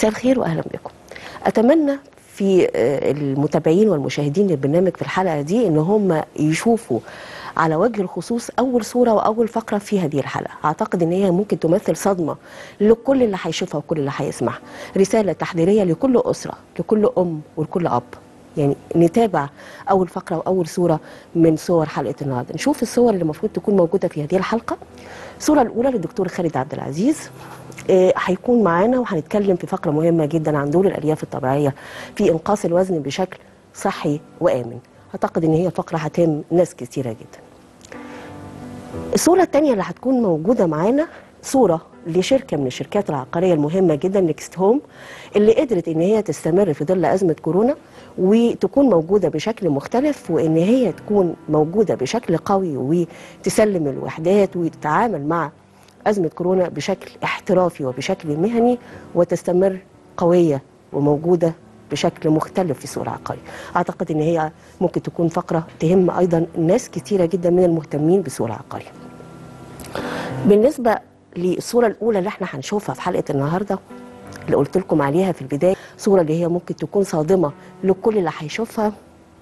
مساء الخير واهلا بكم. اتمنى في آه، المتابعين والمشاهدين للبرنامج في الحلقه دي ان هم يشوفوا على وجه الخصوص اول صوره واول فقره في هذه الحلقه، اعتقد ان هي ممكن تمثل صدمه لكل اللي هيشوفها وكل اللي هيسمعها، رساله تحذيريه لكل اسره، لكل ام ولكل اب. يعني نتابع اول فقره واول صوره من صور حلقه النهارده، نشوف الصور اللي المفروض تكون موجوده في هذه الحلقه. الصوره الاولى للدكتور خالد عبد العزيز آه، هيكون معانا وهنتكلم في فقره مهمه جدا عن دور الالياف الطبيعيه في انقاص الوزن بشكل صحي وامن اعتقد ان هي فقره هتهم ناس كثيره جدا الصوره الثانيه اللي هتكون موجوده معانا صوره لشركه من الشركات العقاريه المهمه جدا نيكست هوم اللي قدرت ان هي تستمر في ظل ازمه كورونا وتكون موجوده بشكل مختلف وان هي تكون موجوده بشكل قوي وتسلم الوحدات وتتعامل مع أزمة كورونا بشكل احترافي وبشكل مهني وتستمر قوية وموجودة بشكل مختلف في السوق العقاري أعتقد أن هي ممكن تكون فقرة تهم أيضا ناس كثيرة جدا من المهتمين بالسوق العقاري بالنسبة للصورة الأولى اللي احنا هنشوفها في حلقة النهاردة اللي قلت لكم عليها في البداية صورة اللي هي ممكن تكون صادمة لكل اللي هيشوفها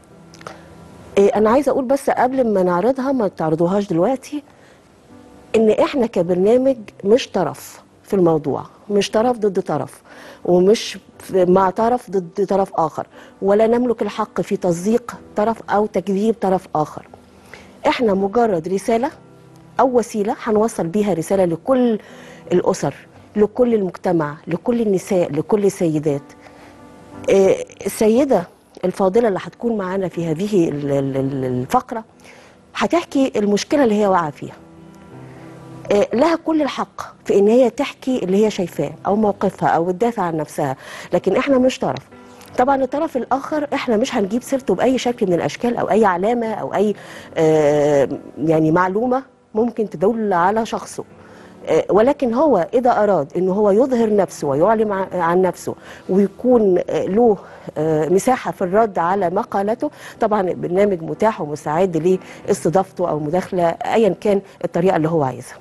إيه أنا عايزة أقول بس قبل ما نعرضها ما تعرضوهاش دلوقتي ان احنا كبرنامج مش طرف في الموضوع مش طرف ضد طرف ومش مع طرف ضد طرف اخر ولا نملك الحق في تصديق طرف او تكذيب طرف اخر احنا مجرد رساله او وسيله هنوصل بيها رساله لكل الاسر لكل المجتمع لكل النساء لكل السيدات آه، السيده الفاضله اللي هتكون معانا في هذه ال- ال- ال- الفقره هتحكي المشكله اللي هي واقعه فيها آه، لها كل الحق في ان هي تحكي اللي هي شايفاه او موقفها او تدافع عن نفسها لكن احنا مش طرف طبعا الطرف الاخر احنا مش هنجيب سيرته باي شكل من الاشكال او اي علامه او اي آه، يعني معلومه ممكن تدل على شخصه آه، ولكن هو اذا اراد ان هو يظهر نفسه ويعلم ع- عن نفسه ويكون آه، له آه، مساحه في الرد على مقالته طبعا البرنامج متاح ومستعد لاستضافته او مداخله ايا كان الطريقه اللي هو عايزها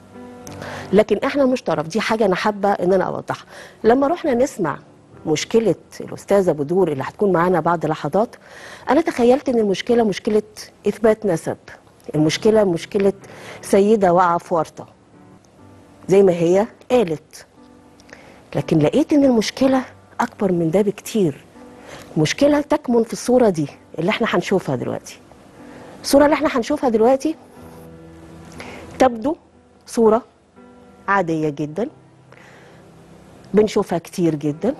لكن احنا مش طرف دي حاجه انا حابه ان انا اوضحها لما رحنا نسمع مشكله الاستاذه بدور اللي هتكون معانا بعد لحظات انا تخيلت ان المشكله مشكله اثبات نسب المشكله مشكله سيده واقعه في ورطه زي ما هي قالت لكن لقيت ان المشكله اكبر من ده بكتير المشكله تكمن في الصوره دي اللي احنا هنشوفها دلوقتي الصوره اللي احنا هنشوفها دلوقتي تبدو صوره عادية جدا بنشوفها كتير جدا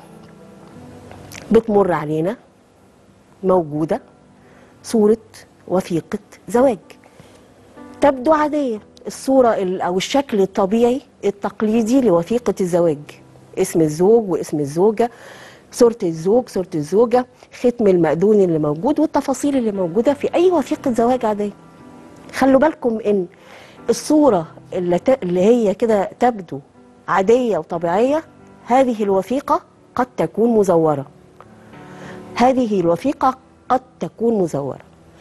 بتمر علينا موجودة صورة وثيقة زواج تبدو عادية الصورة ال- أو الشكل الطبيعي التقليدي لوثيقة الزواج اسم الزوج واسم الزوجة صورة الزوج صورة الزوجة ختم المأذون اللي موجود والتفاصيل اللي موجودة في أي وثيقة زواج عادية خلوا بالكم ان الصوره اللي, ت... اللي هي كده تبدو عاديه وطبيعيه هذه الوثيقه قد تكون مزوره هذه الوثيقه قد تكون مزوره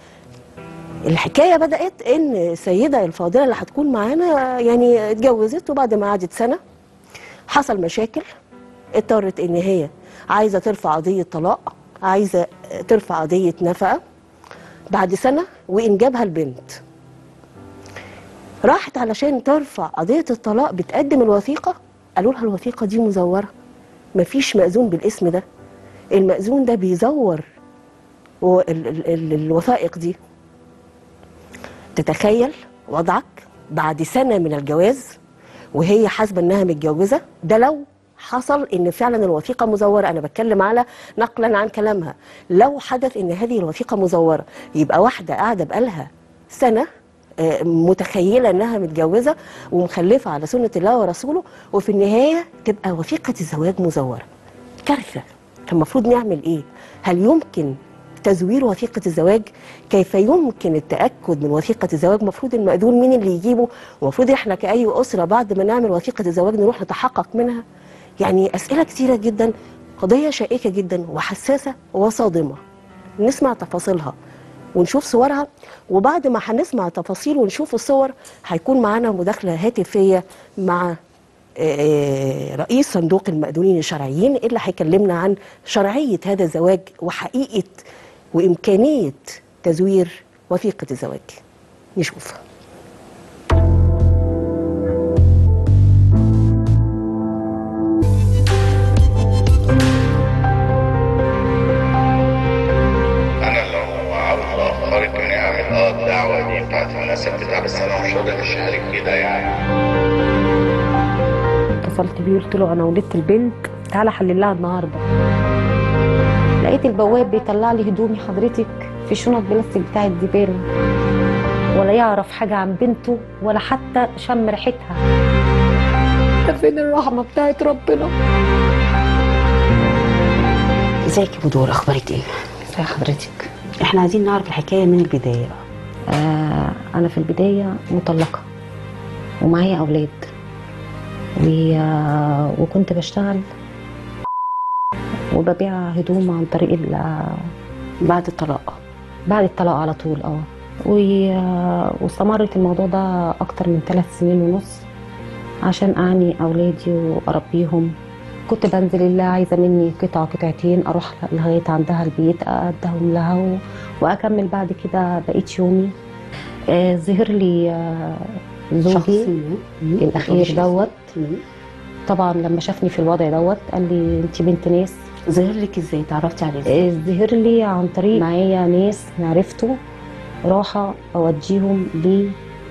الحكايه بدات ان السيده الفاضله اللي هتكون معانا يعني اتجوزت وبعد ما قعدت سنه حصل مشاكل اضطرت ان هي عايزه ترفع قضيه طلاق عايزه ترفع قضيه نفقه بعد سنه وانجابها البنت راحت علشان ترفع قضيه الطلاق بتقدم الوثيقه قالوا لها الوثيقه دي مزوره مفيش مأذون بالاسم ده المأذون ده بيزور و- ال- ال- ال- الوثائق دي تتخيل وضعك بعد سنه من الجواز وهي حاسبه انها متجوزه ده لو حصل ان فعلا الوثيقه مزوره انا بتكلم على نقلا عن كلامها لو حدث ان هذه الوثيقه مزوره يبقى واحده قاعده بقالها سنه آه، متخيله انها متجوزه ومخلفه على سنه الله ورسوله وفي النهايه تبقى وثيقه الزواج مزوره كارثه المفروض نعمل ايه هل يمكن تزوير وثيقة الزواج كيف يمكن التأكد من وثيقة الزواج المفروض المأذون مين اللي يجيبه المفروض احنا كأي أسرة بعد ما نعمل وثيقة الزواج نروح نتحقق منها يعني أسئلة كتيرة جدا قضية شائكة جدا وحساسة وصادمة نسمع تفاصيلها ونشوف صورها وبعد ما هنسمع تفاصيل ونشوف الصور هيكون معانا مداخلة هاتفية مع آه، رئيس صندوق المأذونين الشرعيين اللي هيكلمنا عن شرعية هذا الزواج وحقيقة وإمكانية تزوير وثيقة الزواج نشوف انا لو عاوز اخرك اني اعمل اه الدعوه دي بتاعت المناسب بتاع بس انا مش راضي امشيها لك كده يعني اتصلت بيه قلت له انا ولدت البنت تعالى حلل لها النهارده لقيت البواب بيطلع لي هدومي حضرتك في شنط بلاستيك بتاع الزباله ولا يعرف حاجه عن بنته ولا حتى شم ريحتها ده فين الرحمه بتاعت ربنا ازيك يا بدور اخبارك ايه ازي حضرتك احنا عايزين نعرف الحكايه من البدايه بقى آه انا في البدايه مطلقه ومعايا اولاد و... آه، وكنت بشتغل وببيع هدوم عن طريق ال... بعد الطلاق بعد الطلاق على طول اه و- واستمرت الموضوع ده اكتر من ثلاث سنين ونص عشان اعني اولادي واربيهم كنت بنزل اللي عايزه مني قطعه قطعتين اروح لغايه عندها البيت ادهم لها و- واكمل بعد كده بقيت يومي آه، ظهر لي آه، زوجي شخصي الاخير دوت طبعا لما شافني في الوضع دوت قال لي انت بنت ناس ظهر لك ازاي تعرفتي عليه ازاي آه، ظهر لي عن طريق معايا ناس معرفته راحة أوديهم ل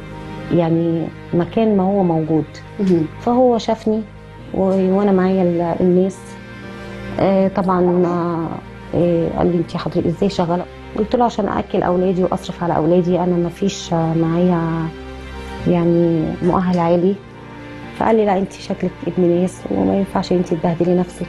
يعني مكان ما هو موجود مهم. فهو شافني و- وأنا معايا ال- الناس آه، طبعا آه، آه، قال لي انت حضرتك ازاي شغاله قلت له عشان اكل اولادي واصرف على اولادي انا ما فيش آه، معايا يعني مؤهل عالي فقال لي لا انت شكلك ابن ناس وما ينفعش انت تبهدلي نفسك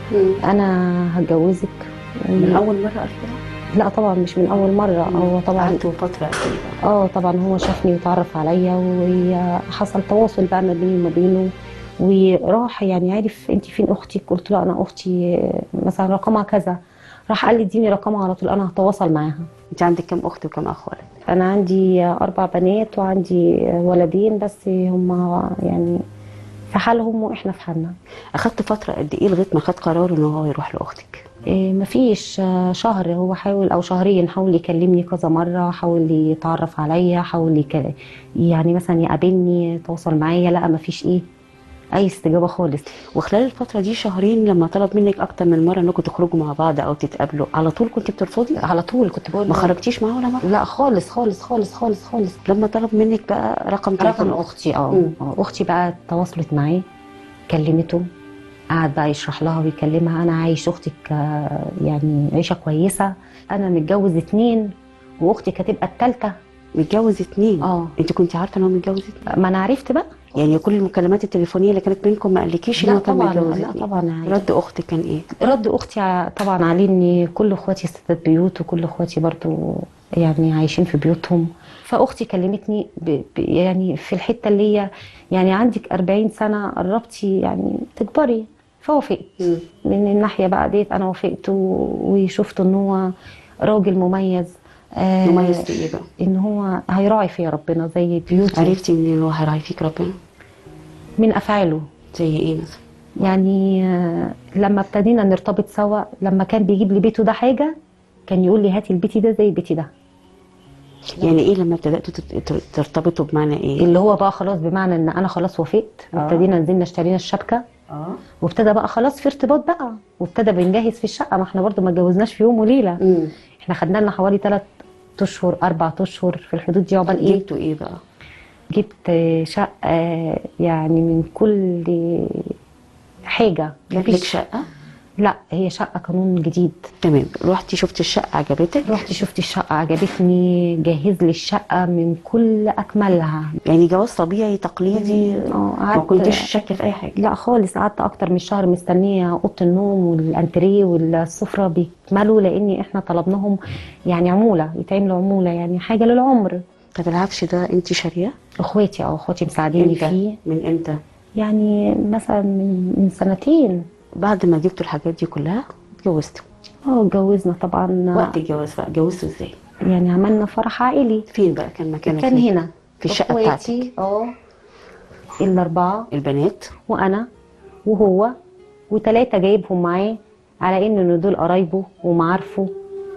انا هتجوزك من اول مره قالت لا طبعا مش من اول مره هو طبعا قعدتوا فتره قد ايه اه طبعا هو شافني وتعرف عليا وحصل تواصل بقى ما بيني وما بينه وراح يعني عارف انت فين اختك قلت له انا اختي مثلا رقمها كذا راح قال لي اديني رقمها على طول انا هتواصل معاها انت عندك كم اخت وكم اخ ولد انا عندي اربع بنات وعندي ولدين بس هم يعني في حالهم واحنا في حالنا اخدت فتره قد ايه لغايه ما خد قرار ان هو يروح لاختك إيه، مفيش آه، شهر هو حاول او شهرين حاول يكلمني كذا مره حاول يتعرف عليا حاول يك... يعني مثلا يقابلني يتواصل معايا لا مفيش ايه اي استجابه خالص وخلال الفتره دي شهرين لما طلب منك اكتر من مره انكم تخرجوا مع بعض او تتقابلوا على طول كنت بترفضي على طول كنت بقول ما له- خرجتيش معاه ولا مره لا خالص خالص خالص خالص خالص لما طلب منك بقى رقم رقم تليفون اختي اه مم. آه، اختي بقى تواصلت معاه كلمته قعد بقى يشرح لها ويكلمها انا عايش اختك آه، يعني عيشه كويسه انا متجوز اتنين واختي هتبقى التالته متجوز اتنين اه انت كنت عارفه ان هو متجوز اتنين ما انا عرفت بقى يعني كل المكالمات التليفونيه اللي كانت بينكم ما قالكيش ان لا هو كان طبعا متجوز لا اتنين طبعا عادي. رد اختك كان ايه رد اختي ع- طبعا عليه ان كل اخواتي ستات بيوت وكل اخواتي برضو يعني عايشين في بيوتهم فاختي كلمتني ب... ب... يعني في الحته اللي هي يعني عندك 40 سنه قربتي يعني تكبري فوافقت من الناحيه بقى ديت انا وافقت و... وشفت ان هو راجل مميز آه مميز في ايه بقى ان هو هيراعي فيا ربنا زي بيوتي عرفتي منين ان هو هيراعي فيك ربنا من افعاله زي ايه مثلا يعني آه، لما ابتدينا نرتبط سوا لما كان بيجيب لي بيته ده حاجه كان يقول لي هاتي البيتي ده زي بيتي ده يعني ايه لما ابتدأتوا تت- ت- ترتبطوا بمعنى ايه اللي هو بقى خلاص بمعنى ان انا خلاص وافقت آه. وابتدينا نزلنا اشترينا الشبكه اه وابتدى بقى خلاص في ارتباط بقى وابتدى بنجهز في الشقه ما احنا برضو ما اتجوزناش في يوم وليله امم احنا خدنا لنا حوالي ثلاث اشهر اربع اشهر في الحدود دي عقبال ايه جبتوا ايه بقى جبت شقه يعني من كل حاجه جاب لك شقه لا هي شقه قانون جديد تمام رحتي شفتي الشقه عجبتك رحت شفت الشقة عجبتني جهز لي الشقة من كل أكملها يعني جواز طبيعي تقليدي اه ما قعدت كنتش شاكه في اي حاجه لا خالص قعدت أكتر من شهر مستنية أوضة النوم والأنتريه والسفرة بيكملوا لأن إحنا طلبناهم يعني عمولة يتعملوا عمولة يعني حاجة للعمر طب العفش ده انت شارياه إخواتي أو إخواتي مساعديني امتى فيه من امتى يعني مثلا من من سنتين بعد ما جبتوا الحاجات دي كلها اتجوزتوا اه اتجوزنا طبعا وقت الجواز بقى اتجوزتوا ازاي يعني عملنا فرح عائلي فين بقى كان مكانك كان فين؟ هنا في الشقه إخواتي، بتاعتك اه الاربعه البنات وانا وهو وتلاتة جايبهم معاه على ان إن دول قرايبه ومعارفه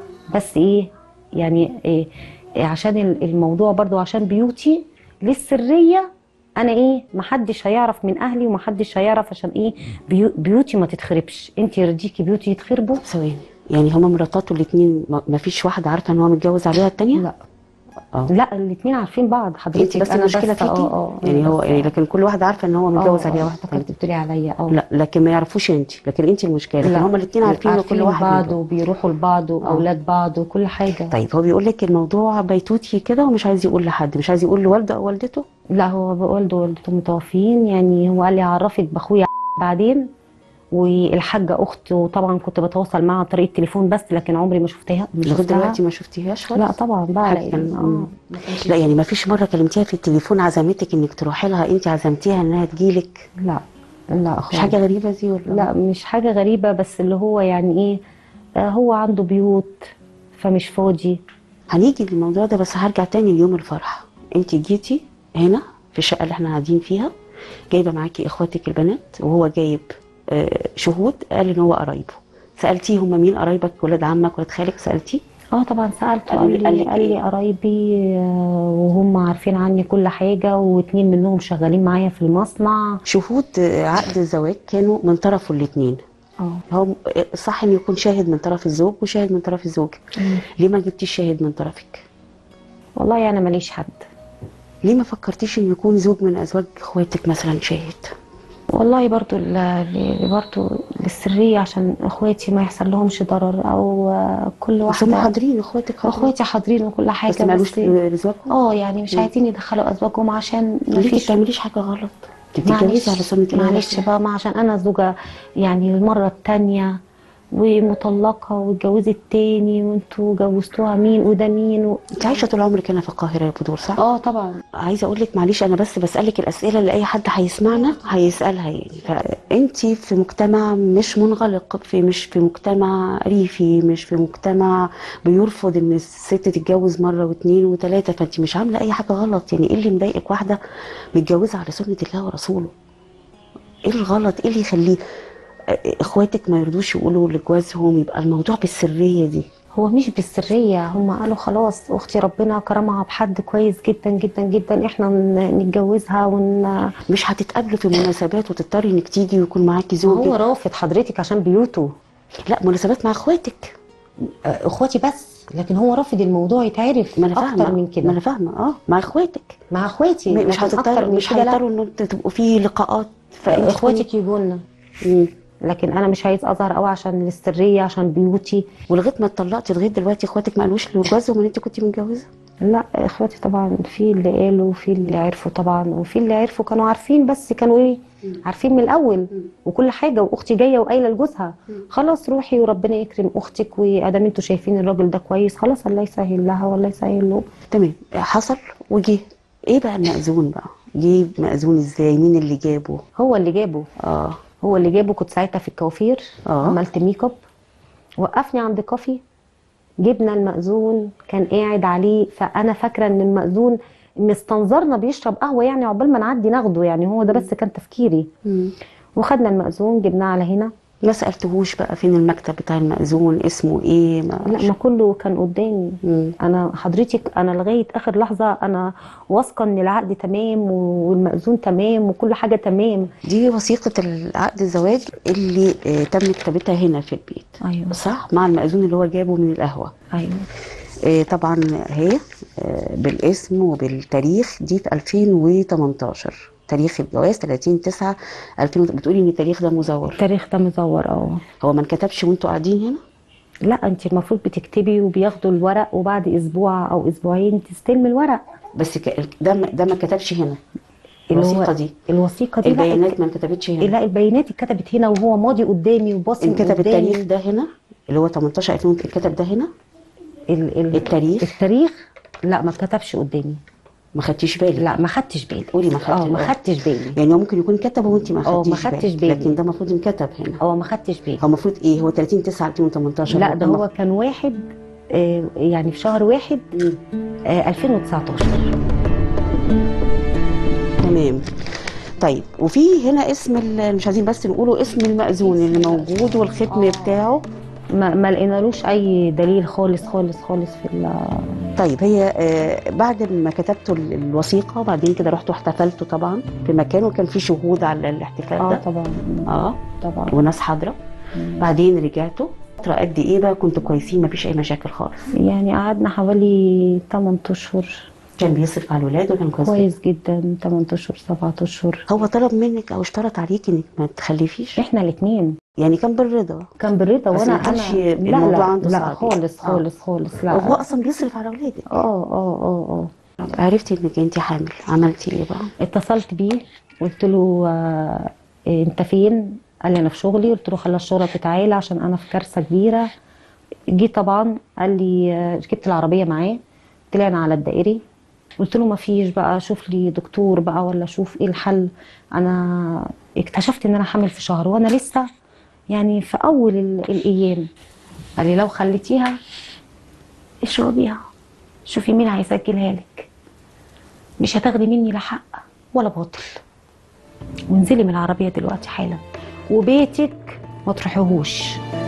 بس ايه يعني إيه إيه عشان ال- الموضوع برضو عشان بيوتي للسريه انا ايه محدش هيعرف من اهلي ومحدش هيعرف عشان ايه بيو بيوتي ما تتخربش انت يرضيكي بيوتي يتخربوا ثواني يعني هما مراتاته الاثنين ما فيش واحده عارفه ان هو متجوز عليها الثانيه لا اه لا الاثنين عارفين بعض حضرتك انت بس أنا المشكله فيكي اه اه يعني هو بس- يعني لكن كل واحده عارفه ان هو متجوز آه، عليها آه، واحده افتكرت ثانيه بتقولي عليا اه لا لكن ما يعرفوش انت لكن انت المشكله لكن لا. هما الاثنين عارفين ان كل واحد بعض منهم. وبيروحوا لبعض واولاد بعض وكل حاجه طيب هو بيقول لك الموضوع بيتوتي كده ومش عايز يقول لحد مش عايز يقول لوالده او والدته لا هو والده ووالدته متوفيين يعني هو قال لي هعرفك باخويا بعدين والحاجه اخته طبعا كنت بتواصل معاها عن طريق التليفون بس لكن عمري ما شفتها ما لغايه شفتها. دلوقتي ما شفتيهاش خالص لا طبعا بقى حاجة لان كان- اه ما كانش- لا يعني ما فيش مره كلمتيها في التليفون عزمتك انك تروحي لها انت عزمتيها انها تجيلك لا لا مش خالص. حاجه غريبه دي ولا لا مش حاجه غريبه بس اللي هو يعني ايه آه، هو عنده بيوت فمش فاضي هنيجي للموضوع ده بس هرجع تاني ليوم الفرح انت جيتي هنا في الشقه اللي احنا قاعدين فيها جايبه معاكي اخواتك البنات وهو جايب آه، شهود قال ان هو قرايبه سالتيه هم مين قرايبك ولاد عمك ولاد خالك سالتيه اه طبعا سالته قال لي- قال قال لي لك قال لي إيه؟ قرايبي آه، وهم عارفين عني كل حاجه واتنين منهم شغالين معايا في المصنع شهود آه، عقد الزواج كانوا من طرفه الاثنين اه هو آه، صح ان يكون شاهد من طرف الزوج وشاهد من طرف الزوج ليه ما جبتيش شاهد من طرفك والله انا ماليش حد ليه ما فكرتيش ان يكون زوج من ازواج اخواتك مثلا شاهد والله برضو ل- ل- برضو للسريه عشان اخواتي ما يحصل لهمش ضرر او آه، كل بس هم واحده حاضرين اخواتك حاضرين. اخواتي حاضرين وكل حاجه بس ما قالوش بس لزواجهم اه يعني مش مم. عايزين يدخلوا ازواجهم عشان ما ليه فيش بتعمليش حاجه غلط انت معلش بتتجوزي على سنه الله معلش ورسوله. بقى ما عشان انا زوجة يعني المرة التانية ومطلقة واتجوزت تاني وانتوا جوزتوها مين وده مين و... انت عايشه طول عمرك هنا في القاهره يا بدور صح؟ اه طبعا عايزه اقول لك معلش انا بس بسالك الاسئله اللي اي حد هيسمعنا هيسالها يعني فانت في مجتمع مش منغلق في مش في مجتمع ريفي مش في مجتمع بيرفض ان الست تتجوز مره واثنين وثلاثه فانت مش عامله اي حاجه غلط يعني ايه اللي مضايقك واحده متجوزه على سنه الله ورسوله ايه الغلط ايه اللي يخليه اه، اخواتك ما يرضوش يقولوا لجوازهم يبقى الموضوع بالسريه دي هو مش بالسرية هم قالوا خلاص اختي ربنا كرمها بحد كويس جدا جدا جدا احنا ن- نتجوزها ون مش هتتقابلوا في مناسبات وتضطري انك تيجي ويكون معاكي هو زوجك رافض حضرتك عشان بيوته لا مناسبات مع اخواتك آه، اخواتي بس لكن هو رافض الموضوع يتعرف ما انا فاهمه اكتر من ما كده انا فاهمه اه مع اخواتك مع اخواتي م- مش لكن هتضطروا اكتر من مش كده لا. هيضطروا ان انتوا تبقوا في لقاءات فانت اخواتك يجوا لنا مم. لكن انا مش عايز اظهر قوي عشان السريه عشان بيوتي ولغايه ما اتطلقتي لغايه دلوقتي اخواتك ما قالوش لجوازهم ان انت كنت متجوزه لا اخواتي طبعا في اللي قالوا وفي اللي عرفوا طبعا وفي اللي عرفوا كانوا عارفين بس كانوا ايه عارفين من الاول وكل حاجه واختي جايه وقايله لجوزها خلاص روحي وربنا يكرم اختك وادام انتوا شايفين الراجل ده كويس خلاص الله يسهل لها والله يسهل له تمام حصل وجه ايه بقى المأذون بقى جه مأذون ازاي مين اللي جابه هو اللي جابه اه هو اللي جابه كنت ساعتها في الكوافير آه. عملت ميك اب وقفني عند كافي جبنا المأذون كان قاعد عليه فانا فاكره ان المأذون مستنظرنا بيشرب قهوه يعني عقبال ما نعدي ناخده يعني هو ده بس كان تفكيري مم. وخدنا المأذون جبناه على هنا ما سألتهوش بقى فين المكتب بتاع المأذون اسمه ايه ما لا ما كله كان قدامي مم. انا حضرتك انا لغايه اخر لحظه انا واثقه ان العقد تمام والمأذون تمام وكل حاجه تمام دي وثيقة العقد الزواج اللي آه، تم كتابتها هنا في البيت ايوه صح مع المأذون اللي هو جابه من القهوة ايوه آه، طبعا هي آه، بالاسم وبالتاريخ دي في 2018 تاريخ الجواز 30 9 2000 بتقولي ان التاريخ ده مزور التاريخ ده مزور اه هو ما انكتبش وانتوا قاعدين هنا لا انت المفروض بتكتبي وبياخدوا الورق وبعد اسبوع او اسبوعين تستلمي الورق بس ك- ده ما- ده ما كتبش هنا اللي هو- الوثيقة دي الوثيقه دي لا البيانات ما انكتبتش هنا لا البيانات اتكتبت هنا وهو ماضي قدامي وباصم انكتب قدامي التاريخ ده هنا اللي هو 18 2000 اتكتب ده هنا ال ال التاريخ التاريخ لا ما اتكتبش قدامي ما خدتيش بالك لا ما خدتش بالي قولي ما خدتش اه ما بالك. خدتش بالي يعني هو ممكن يكون كتبه وانت ما اه، ما خدتيش خدتش بالك بالي. لكن ده المفروض انكتب هنا اه ما خدتش بالي هو المفروض ايه هو 30 9 2018 لا ده ما- هو كان واحد آه، يعني في شهر واحد مم. آه، 2019 تمام طيب وفي هنا اسم ال- مش عايزين بس نقوله اسم المأذون اللي موجود والختم بتاعه ما, ما لقينالوش اي دليل خالص خالص خالص في ال- طيب هي آه، بعد ما كتبتوا ال- الوثيقه وبعدين كده رحتوا احتفلتوا طبعا في مكان وكان في شهود على الاحتفال اه ده طبعا اه طبعا وناس حاضره بعدين رجعتوا فتره قد ايه بقى كنتوا كويسين مفيش اي مشاكل خالص يعني قعدنا حوالي 8 اشهر كان بيصرف على الولاد وكان كويس كويس جدا 8 اشهر 7 اشهر هو طلب منك او اشترط عليك انك ما تخلفيش احنا الاثنين يعني كان بالرضا كان بالرضا بس وانا ما كانش انا الموضوع لا عنده لا, صعب لا خالص آه. خالص خالص لا هو اصلا بيصرف على اولادك اه اه اه اه عرفتي انك انت حامل عملتي ايه بقى اتصلت بيه قلت له آه إيه، انت فين قال لي انا في شغلي قلت له خلص شغلك وتعالى عشان انا في كارثه كبيره جه طبعا قال لي آه، ركبت العربيه معاه طلعنا على الدائري قلت له ما فيش بقى شوف لي دكتور بقى ولا شوف ايه الحل انا اكتشفت ان انا حامل في شهر وانا لسه يعني في اول ال- الايام قال لي لو خليتيها اشربيها شوفي مين هيسجلها لك مش هتاخدي مني لا حق ولا باطل وانزلي من العربية دلوقتي حالا وبيتك ما تروحيهوش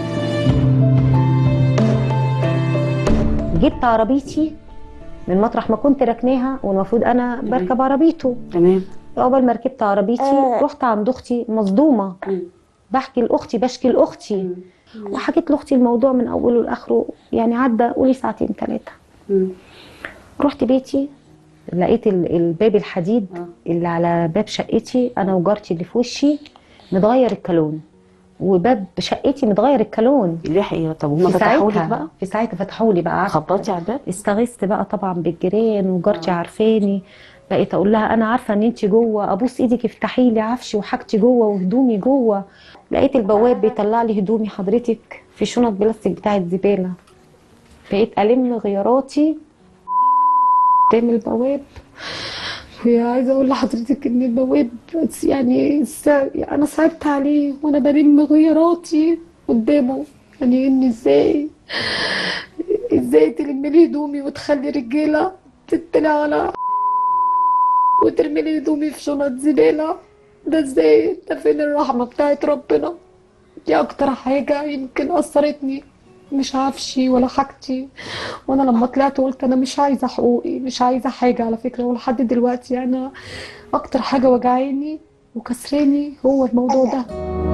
جبت عربيتي من مطرح ما كنت راكناها والمفروض انا بركب عربيته تمام اول ما ركبت عربيتي رحت عند اختي مصدومه بحكي لاختي بشكي لاختي وحكيت لاختي الموضوع من اوله لاخره يعني عدى قولي ساعتين ثلاثه مم. رحت بيتي لقيت ال- الباب الحديد آه. اللي على باب شقتي انا وجارتي اللي في وشي متغير الكالون وباب شقتي متغير الكالون لحقي طب هما في فتحوا لك ساعتها بقى في ساعتها فتحوا لي بقى قعدت خبطتي على الباب استغيثت بقى طبعا بالجيران وجارتي عارفاني بقيت اقول لها انا عارفه ان انت جوه ابوس ايدك افتحي لي عفشي وحاجتي جوه وهدومي جوه لقيت البواب بيطلع لي هدومي حضرتك في شنط بلاستيك بتاعت زباله بقيت الم غياراتي قدام البواب هي عايزه اقول لحضرتك ان البواب بس يعني س- انا صعبت عليه وانا بلم غياراتي قدامه يعني ان ازاي ازاي تلمي لي هدومي وتخلي رجاله تطلع على وترمي لي هدومي في شنط زباله ده ازاي ده فين الرحمه بتاعت ربنا دي اكتر حاجه يمكن اثرتني مش عفشي ولا حاجتي وانا لما طلعت قلت انا مش عايزه حقوقي مش عايزه حاجه على فكره ولحد دلوقتي انا اكتر حاجه وجعاني وكسراني هو الموضوع ده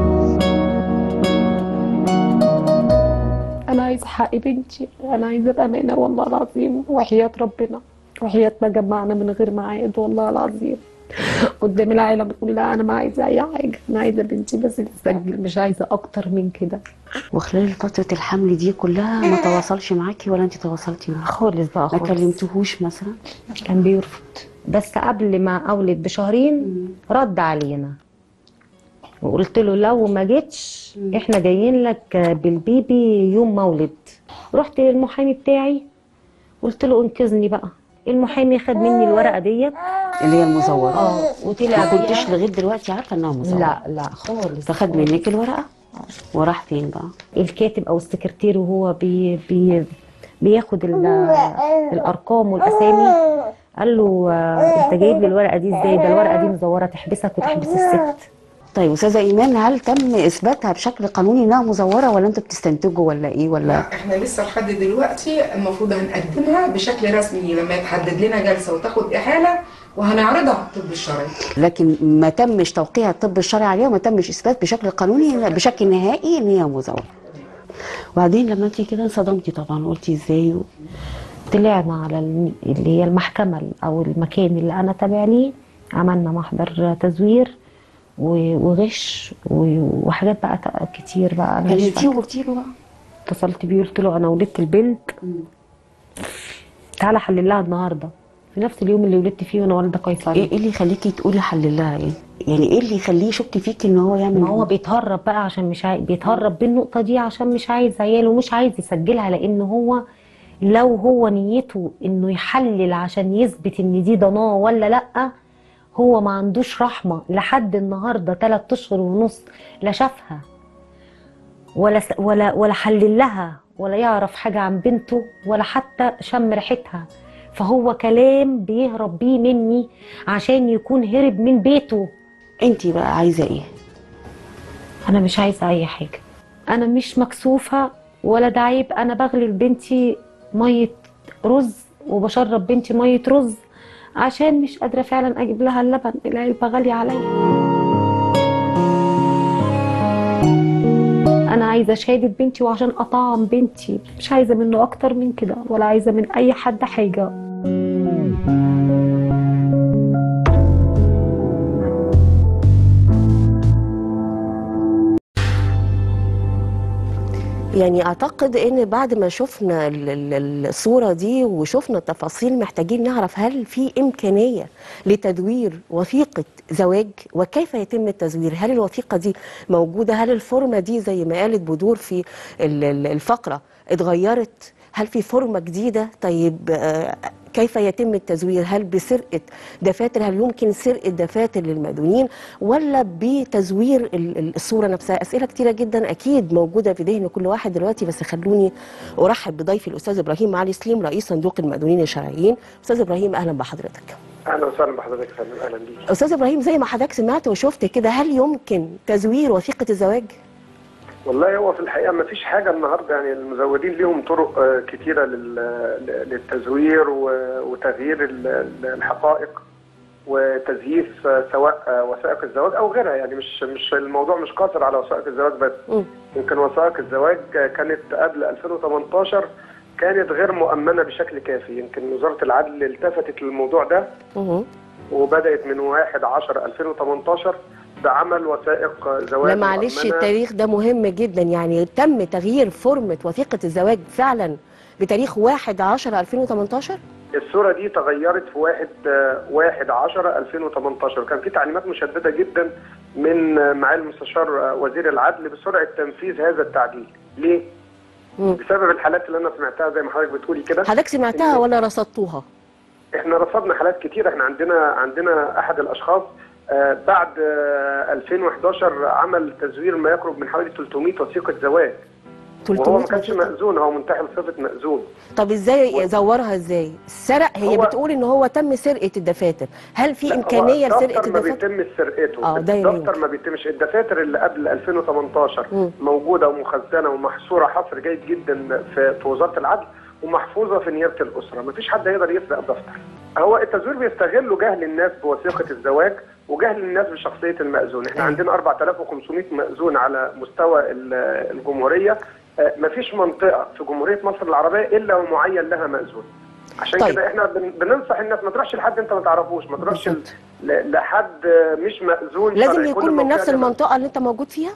انا عايزه حق بنتي انا عايزه بامانه والله العظيم وحياه ربنا وحياه ما جمعنا من غير معاد والله العظيم قدام العالم بتقول لا انا ما عايزه اي حاجه انا عايزه بنتي بس تسجل مش عايزه اكتر من كده وخلال فترة الحمل دي كلها ما تواصلش معاكي ولا انت تواصلتي معاه خالص بقى ما خالص كلمتهوش مثلا كان بيرفض بس قبل ما اولد بشهرين رد علينا وقلت له لو ما جيتش احنا جايين لك بالبيبي يوم مولد رحت للمحامي بتاعي قلت له انقذني بقى المحامي خد مني الورقه ديت اللي هي المزورة اه وطلع ما بيها- كنتش لغاية دلوقتي عارفة انها مزورة لا لا خالص فخد خالص. منك الورقة وراح فين بقى الكاتب او السكرتير وهو بي بي بياخد ال- الارقام والاسامي قال له آه، انت جايب لي الورقه دي ازاي ده الورقه دي مزوره تحبسك وتحبس الست طيب استاذة ايمان هل تم اثباتها بشكل قانوني انها مزورة ولا انتوا بتستنتجوا ولا ايه ولا احنا لسه لحد دلوقتي المفروض هنقدمها بشكل رسمي لما يتحدد لنا جلسه وتاخد احاله وهنعرضها على الطب الشرعي لكن ما تمش توقيع الطب الشرعي عليها وما تمش اثبات بشكل قانوني بشكل نهائي ان هي مزورة وبعدين لما انت كده انصدمتي طبعا قلتي ازاي و... طلعنا على الم- اللي هي المحكمة أو المكان اللي أنا تابع ليه عملنا محضر تزوير و- وغش و- وحاجات بقى ت- كتير بقى أنا مش كلمتيه فاكرة. وقلتي له بقى اتصلت بيه قلت له أنا ولدت البنت تعالى حلل لها النهاردة في نفس اليوم اللي ولدت فيه وأنا والدة قيصري ايه إيه اللي يخليكي تقولي حللها ايه يعني ايه اللي يخليه يشك فيك ان هو يعمل ما هو بيتهرب بقى عشان مش عايز بيتهرب بالنقطة دي عشان مش عايز عيال ومش عايز يسجلها لأن هو لو هو نيته إنه يحلل عشان يثبت إن دي ضناه ولا لأ هو ما عندوش رحمة لحد النهاردة تلات أشهر ونص لا شافها ولا س- ولا ولا حلل لها ولا يعرف حاجة عن بنته ولا حتى شم ريحتها فهو كلام بيهرب بيه مني عشان يكون هرب من بيته انت بقى عايزه ايه انا مش عايزه اي حاجه انا مش مكسوفه ولا ده عيب انا بغلي لبنتي ميه رز وبشرب بنتي ميه رز عشان مش قادره فعلا اجيب لها اللبن العلبه غاليه عليا انا عايزه شهاده بنتي وعشان اطعم بنتي مش عايزه منه اكتر من كده ولا عايزه من اي حد حاجه يعني اعتقد ان بعد ما شفنا ال- ال- الصوره دي وشفنا التفاصيل محتاجين نعرف هل في امكانيه لتدوير وثيقه زواج وكيف يتم التزوير هل الوثيقه دي موجوده هل الفورمه دي زي ما قالت بدور في ال- ال- الفقره اتغيرت هل في فورمه جديده طيب آه، كيف يتم التزوير هل بسرقه دفاتر هل يمكن سرقه دفاتر للمديونين ولا بتزوير ال- ال- الصوره نفسها اسئله كتيره جدا اكيد موجوده في ذهن كل واحد دلوقتي بس خلوني ارحب بضيفي الاستاذ ابراهيم علي سليم رئيس صندوق المديونين الشرعيين استاذ ابراهيم اهلا بحضرتك اهلا وسهلا بحضرتك يا فندم اهلا بيك استاذ ابراهيم زي ما حضرتك سمعت وشفت كده هل يمكن تزوير وثيقه الزواج والله هو في الحقيقه ما فيش حاجه النهارده يعني المزودين ليهم طرق آه، كتيره لل- للتزوير و- وتغيير ال- ال- الحقائق وتزييف آه، سواء آه، وثائق الزواج او غيرها يعني مش مش الموضوع مش قاصر على وثائق الزواج بس مم. يمكن وثائق الزواج آه، كانت قبل 2018 كانت غير مؤمنه بشكل كافي يمكن وزاره العدل التفتت للموضوع ده مه. وبدات من 1 10 2018 بعمل وثائق زواج لا معلش مؤمنة. التاريخ ده مهم جدا يعني تم تغيير فورمه وثيقه الزواج فعلا بتاريخ 1 10 2018 الصورة دي تغيرت في 1 1 10 2018 كان في تعليمات مشددة جدا من آه، معالي المستشار آه، وزير العدل بسرعة تنفيذ هذا التعديل ليه؟ مم. بسبب الحالات اللي انا سمعتها زي ما حضرتك بتقولي كده حضرتك سمعتها ولا رصدتوها احنا رصدنا حالات كتير احنا عندنا عندنا احد الاشخاص آه، بعد آه، 2011 عمل تزوير ما يقرب من حوالي 300 وثيقة زواج وهو 300 ما كانش وثيقة. مأذون هو منتحل صفة مأذون طب ازاي زورها ازاي سرق هي هو- بتقول ان هو تم سرقه الدفاتر هل في لا، هو امكانيه لسرقه الدفتر ما الدفاتر بيتم سرقته آه، ده يمكن. الدفتر ما بيتمش الدفاتر اللي قبل 2018 مم. موجوده ومخزنه ومحصوره حصر جيد جدا في, في وزاره العدل ومحفوظه في نيابه الاسره ما فيش حد يقدر يسرق دفتر هو التزوير بيستغلوا جهل الناس بوثيقه الزواج وجهل الناس بشخصيه المأذون احنا أيوة. عندنا 4500 مأذون على مستوى ال- الجمهوريه آه، ما فيش منطقه في جمهوريه مصر العربيه الا ومعين لها مأذون عشان طيب. كده احنا بن- بننصح الناس ما تروحش لحد انت ما تعرفوش ما تروحش بالظبط. ل- لحد مش مأذون لازم شرعي. كل يكون من منطقة نفس لها المنطقه اللي انت موجود فيها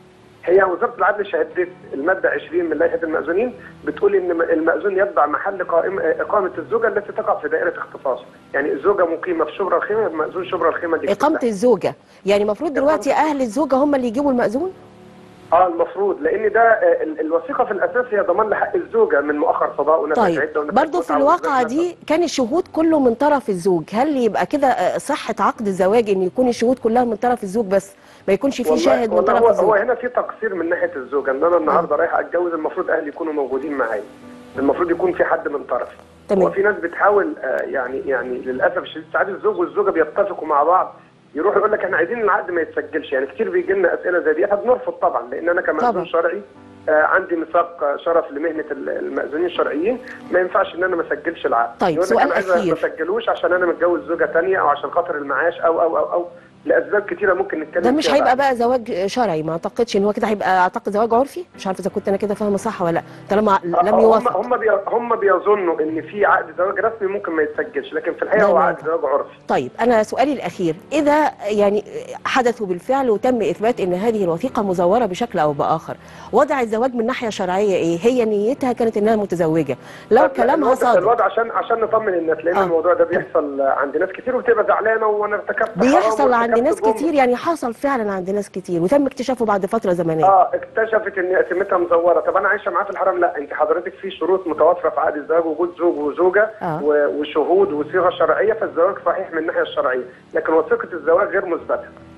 هي وزاره العدل شهدت الماده 20 من لائحه المأذونين بتقول ان م- المأذون يتبع محل قائم اقامه الزوجه التي تقع في دائره اختصاصه، يعني الزوجه مقيمه في شبرا الخيمه يبقى مأذون شبرا الخيمه دي اقامه الزوجه يعني المفروض دلوقتي اهل الزوجه هم اللي يجيبوا المأذون اه المفروض لان ده آه، ال- الوثيقه في الاساس هي ضمان لحق الزوجه من مؤخر صداق ونفس طيب عده ونفس برضه في متعة الواقعه ونفس دي كان الشهود كله من طرف الزوج هل يبقى كده آه، صحه عقد الزواج ان يكون الشهود كلها من طرف الزوج بس ما يكونش في والله- شاهد من والله طرف هو, هو الزوج هنا في تقصير من ناحيه الزوجه ان انا النهارده رايح اتجوز المفروض اهلي يكونوا موجودين معايا المفروض يكون في حد من طرفي تمام. وفي ناس بتحاول آه، يعني يعني للاسف الشديد ساعات الزوج والزوجه بيتفقوا مع بعض يروح يقول لك احنا عايزين العقد ما يتسجلش يعني كتير بيجي لنا اسئله زي دي احنا بنرفض طبعا لان انا طبعا. كمأذون شرعي آه، عندي ميثاق آه، شرف لمهنه ال- المأذونين الشرعيين ما ينفعش ان انا ما اسجلش العقد طيب، يقول لك سؤال انا عايز أخير. ما اسجلوش عشان انا متجوز زوجه ثانيه او عشان خاطر المعاش او او او او لاسباب كتيره ممكن نتكلم ده مش فيها هيبقى بعد. بقى زواج شرعي ما اعتقدش ان هو كده هيبقى اعتقد زواج عرفي مش عارفه اذا كنت انا كده فاهمه صح ولا لا طالما لم هم يوافق هم بي هم بيظنوا ان في عقد زواج رسمي ممكن ما يتسجلش لكن في الحقيقه لا، هو لا، عقد لا. زواج عرفي طيب انا سؤالي الاخير اذا يعني حدثوا بالفعل وتم اثبات ان هذه الوثيقه مزوره بشكل او باخر وضع الزواج من ناحيه شرعيه ايه هي نيتها كانت انها متزوجه لو طب كلامها الوضع, صادق الوضع عشان عشان نطمن الناس لان آه. الموضوع ده بيحصل عند ناس كتير وبتبقى زعلانه وانا ارتكبت حرام بيحصل عند وارتكبت ناس جرم. كتير يعني حصل فعلا عند ناس كتير وتم اكتشافه بعد فتره زمنيه اه اكتشفت ان قسمتها مزوره طب انا عايشه معاه في الحرم لا انت حضرتك في شروط متوفره في عقد الزواج وجود زوج وزوجه آه. و- وشهود وصيغه شرعيه فالزواج صحيح من الناحيه الشرعيه لكن وثيقه الزواج غير مثبته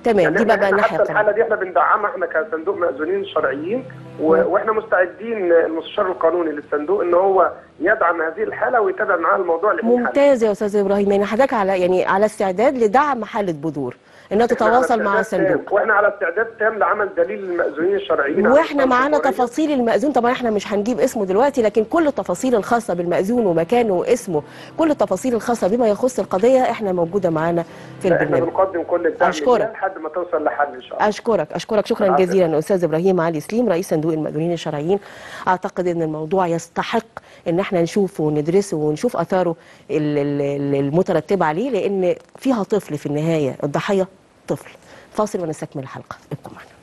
تمام يعني دي بقى, احنا بقى إحنا الناحيه حتى الثانيه الحاله دي احنا بندعمها احنا كصندوق مأذونين شرعيين و... مم. واحنا مستعدين المستشار القانوني للصندوق ان هو يدعم هذه الحاله ويتابع معاها الموضوع لحين حل. ممتاز يا استاذ ابراهيم يعني حضرتك على يعني على استعداد لدعم حاله بذور انها إحنا على تتواصل مع استعداد الصندوق تام. واحنا على استعداد تام لعمل دليل المأذونين الشرعيين على واحنا مستوى معانا الجمهورية. تفاصيل المأذون طبعا احنا مش هنجيب اسمه دلوقتي لكن كل التفاصيل الخاصه بالمأذون ومكانه واسمه كل التفاصيل الخاصه بما يخص القضيه احنا موجوده معانا في احنا البرنامج بنقدم كل الدعم أشكرك. لله لحد ما توصل لحل ان شاء الله اشكرك اشكرك شكرا العفو. جزيلا استاذ ابراهيم علي سليم رئيس صندوق المأذونين الشرعيين اعتقد ان الموضوع يستحق ان احنا نشوفه وندرسه ونشوف اثاره ال- ال- ال- المترتبه عليه لان فيها طفل في النهايه الضحيه طفل فاصل ونستكمل الحلقه ابقوا معنا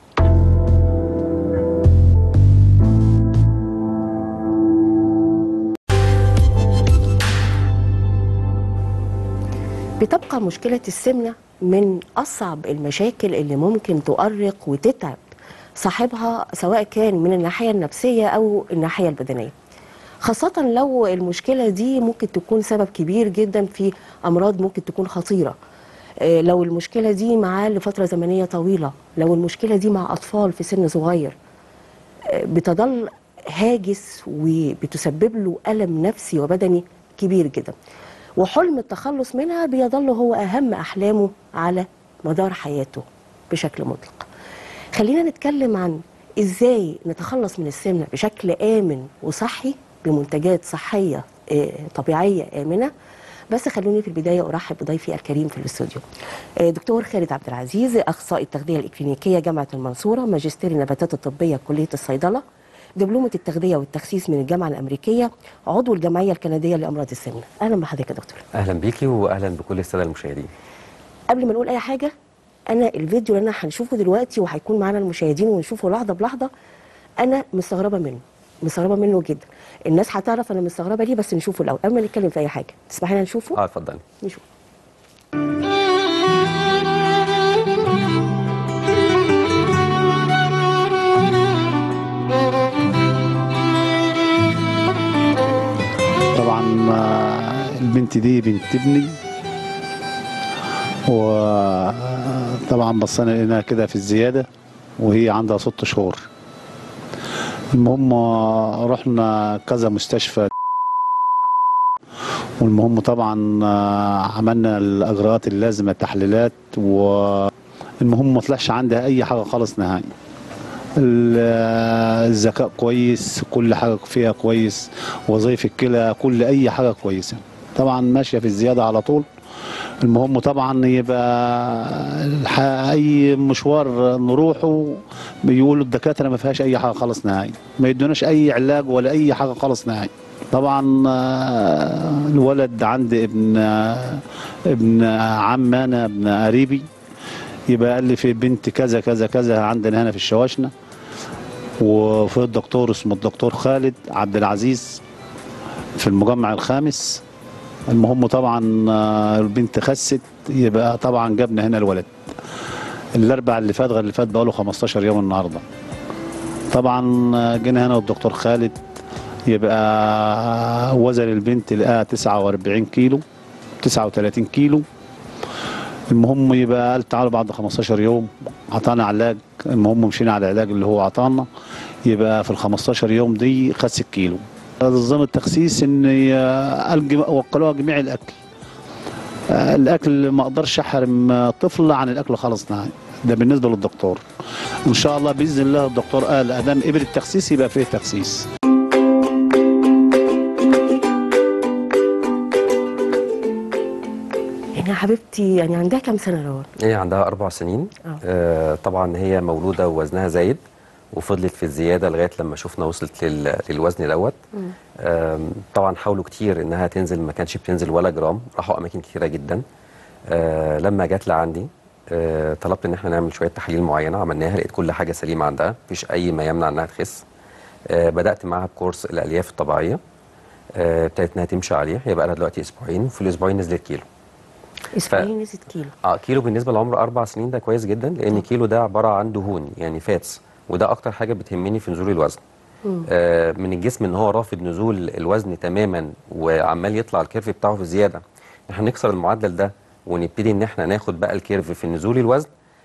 بتبقى مشكلة السمنة من أصعب المشاكل اللي ممكن تؤرق وتتعب صاحبها سواء كان من الناحية النفسية أو الناحية البدنية خاصة لو المشكلة دي ممكن تكون سبب كبير جدا في أمراض ممكن تكون خطيرة آه، لو المشكلة دي معاه لفترة زمنية طويلة لو المشكلة دي مع أطفال في سن صغير آه، بتظل هاجس وبتسبب له ألم نفسي وبدني كبير جدا وحلم التخلص منها بيظل هو أهم أحلامه على مدار حياته بشكل مطلق خلينا نتكلم عن إزاي نتخلص من السمنة بشكل آمن وصحي بمنتجات صحية آه، طبيعية آمنة بس خلوني في البداية أرحب بضيفي الكريم في الاستوديو آه، دكتور خالد عبد العزيز أخصائي التغذية الإكلينيكية جامعة المنصورة ماجستير النباتات الطبية كلية الصيدلة دبلومة التغذية والتخسيس من الجامعة الأمريكية عضو الجمعية الكندية لأمراض السمنة أهلا بحضرتك يا دكتور اهلا بيكي واهلا بكل الساده المشاهدين قبل ما نقول اي حاجه انا الفيديو اللي انا هنشوفه دلوقتي وهيكون معانا المشاهدين ونشوفه لحظه بلحظه انا مستغربه منه مستغربه منه جدا الناس هتعرف انا مستغربه ليه بس نشوفه الاول قبل ما نتكلم في اي حاجه تسمحي لنا نشوفه اه اتفضلي نشوف طبعا آه، البنت دي بنت ابني وطبعا بصينا لقيناها كده في الزيادة وهي عندها ست شهور المهم آه، رحنا كذا مستشفى والمهم طبعا آه، عملنا الأجراءات اللازمة التحليلات والمهم ما طلعش عندها أي حاجة خالص نهائي ال- الذكاء كويس كل حاجة فيها كويس وظيفة الكلى كل أي حاجة كويسة طبعا ماشية في الزيادة على طول المهم طبعا يبقى الح- أي مشوار نروحه بيقولوا الدكاترة ما فيهاش أي حاجة خالص نهائي ما يدوناش أي علاج ولا أي حاجة خالص نهائي طبعا آه، الولد عندي ابن آه، ابن عم أنا ابن قريبي يبقى قال لي في بنت كذا كذا كذا عندنا هنا في الشواشنة وفي الدكتور اسمه الدكتور خالد عبد العزيز في المجمع الخامس المهم طبعا آه، البنت خست يبقى طبعا جابنا هنا الولد الاربع اللي فات غير اللي فات بقاله 15 يوم النهارده طبعا آه، جينا هنا الدكتور خالد يبقى وزن البنت لقاها 49 كيلو 39 كيلو المهم يبقى قال تعالوا بعد 15 يوم عطانا علاج المهم مشينا على العلاج اللي هو عطانا يبقى في ال 15 يوم دي خس الكيلو نظام التخسيس ان ي- الجم- وكلوها جميع الاكل آه، الاكل ما اقدرش احرم طفل عن الاكل خالص نهائي ده بالنسبه للدكتور ان شاء الله باذن الله الدكتور قال ادام قبل التخسيس يبقى فيه تخسيس يعني يا حبيبتي يعني عندها كام سنه روان هي عندها اربع سنين آه. آه طبعا هي مولوده ووزنها زايد وفضلت في الزياده لغايه لما شفنا وصلت لل... للوزن دوت آم، طبعا حاولوا كتير انها تنزل ما كانتش بتنزل ولا جرام راحوا اماكن كتيره جدا آه لما جت لعندي آه طلبت ان احنا نعمل شويه تحاليل معينه عملناها لقيت كل حاجه سليمه عندها مفيش اي ما يمنع انها تخس آه بدات معاها بكورس الالياف الطبيعيه آه، ابتدت انها تمشي عليه هي بقى لها دلوقتي اسبوعين وفي الاسبوعين نزلت كيلو اسبوعين نزلت كيلو اه كيلو بالنسبه لعمر اربع سنين ده كويس جدا لان كيلو ده عباره عن دهون يعني فاتس وده اكتر حاجه بتهمني في نزول الوزن آه من الجسم ان هو رافض نزول الوزن تماما وعمال يطلع الكيرف بتاعه في زياده احنا نكسر المعدل ده ونبتدي ان احنا ناخد بقى الكيرف في نزول الوزن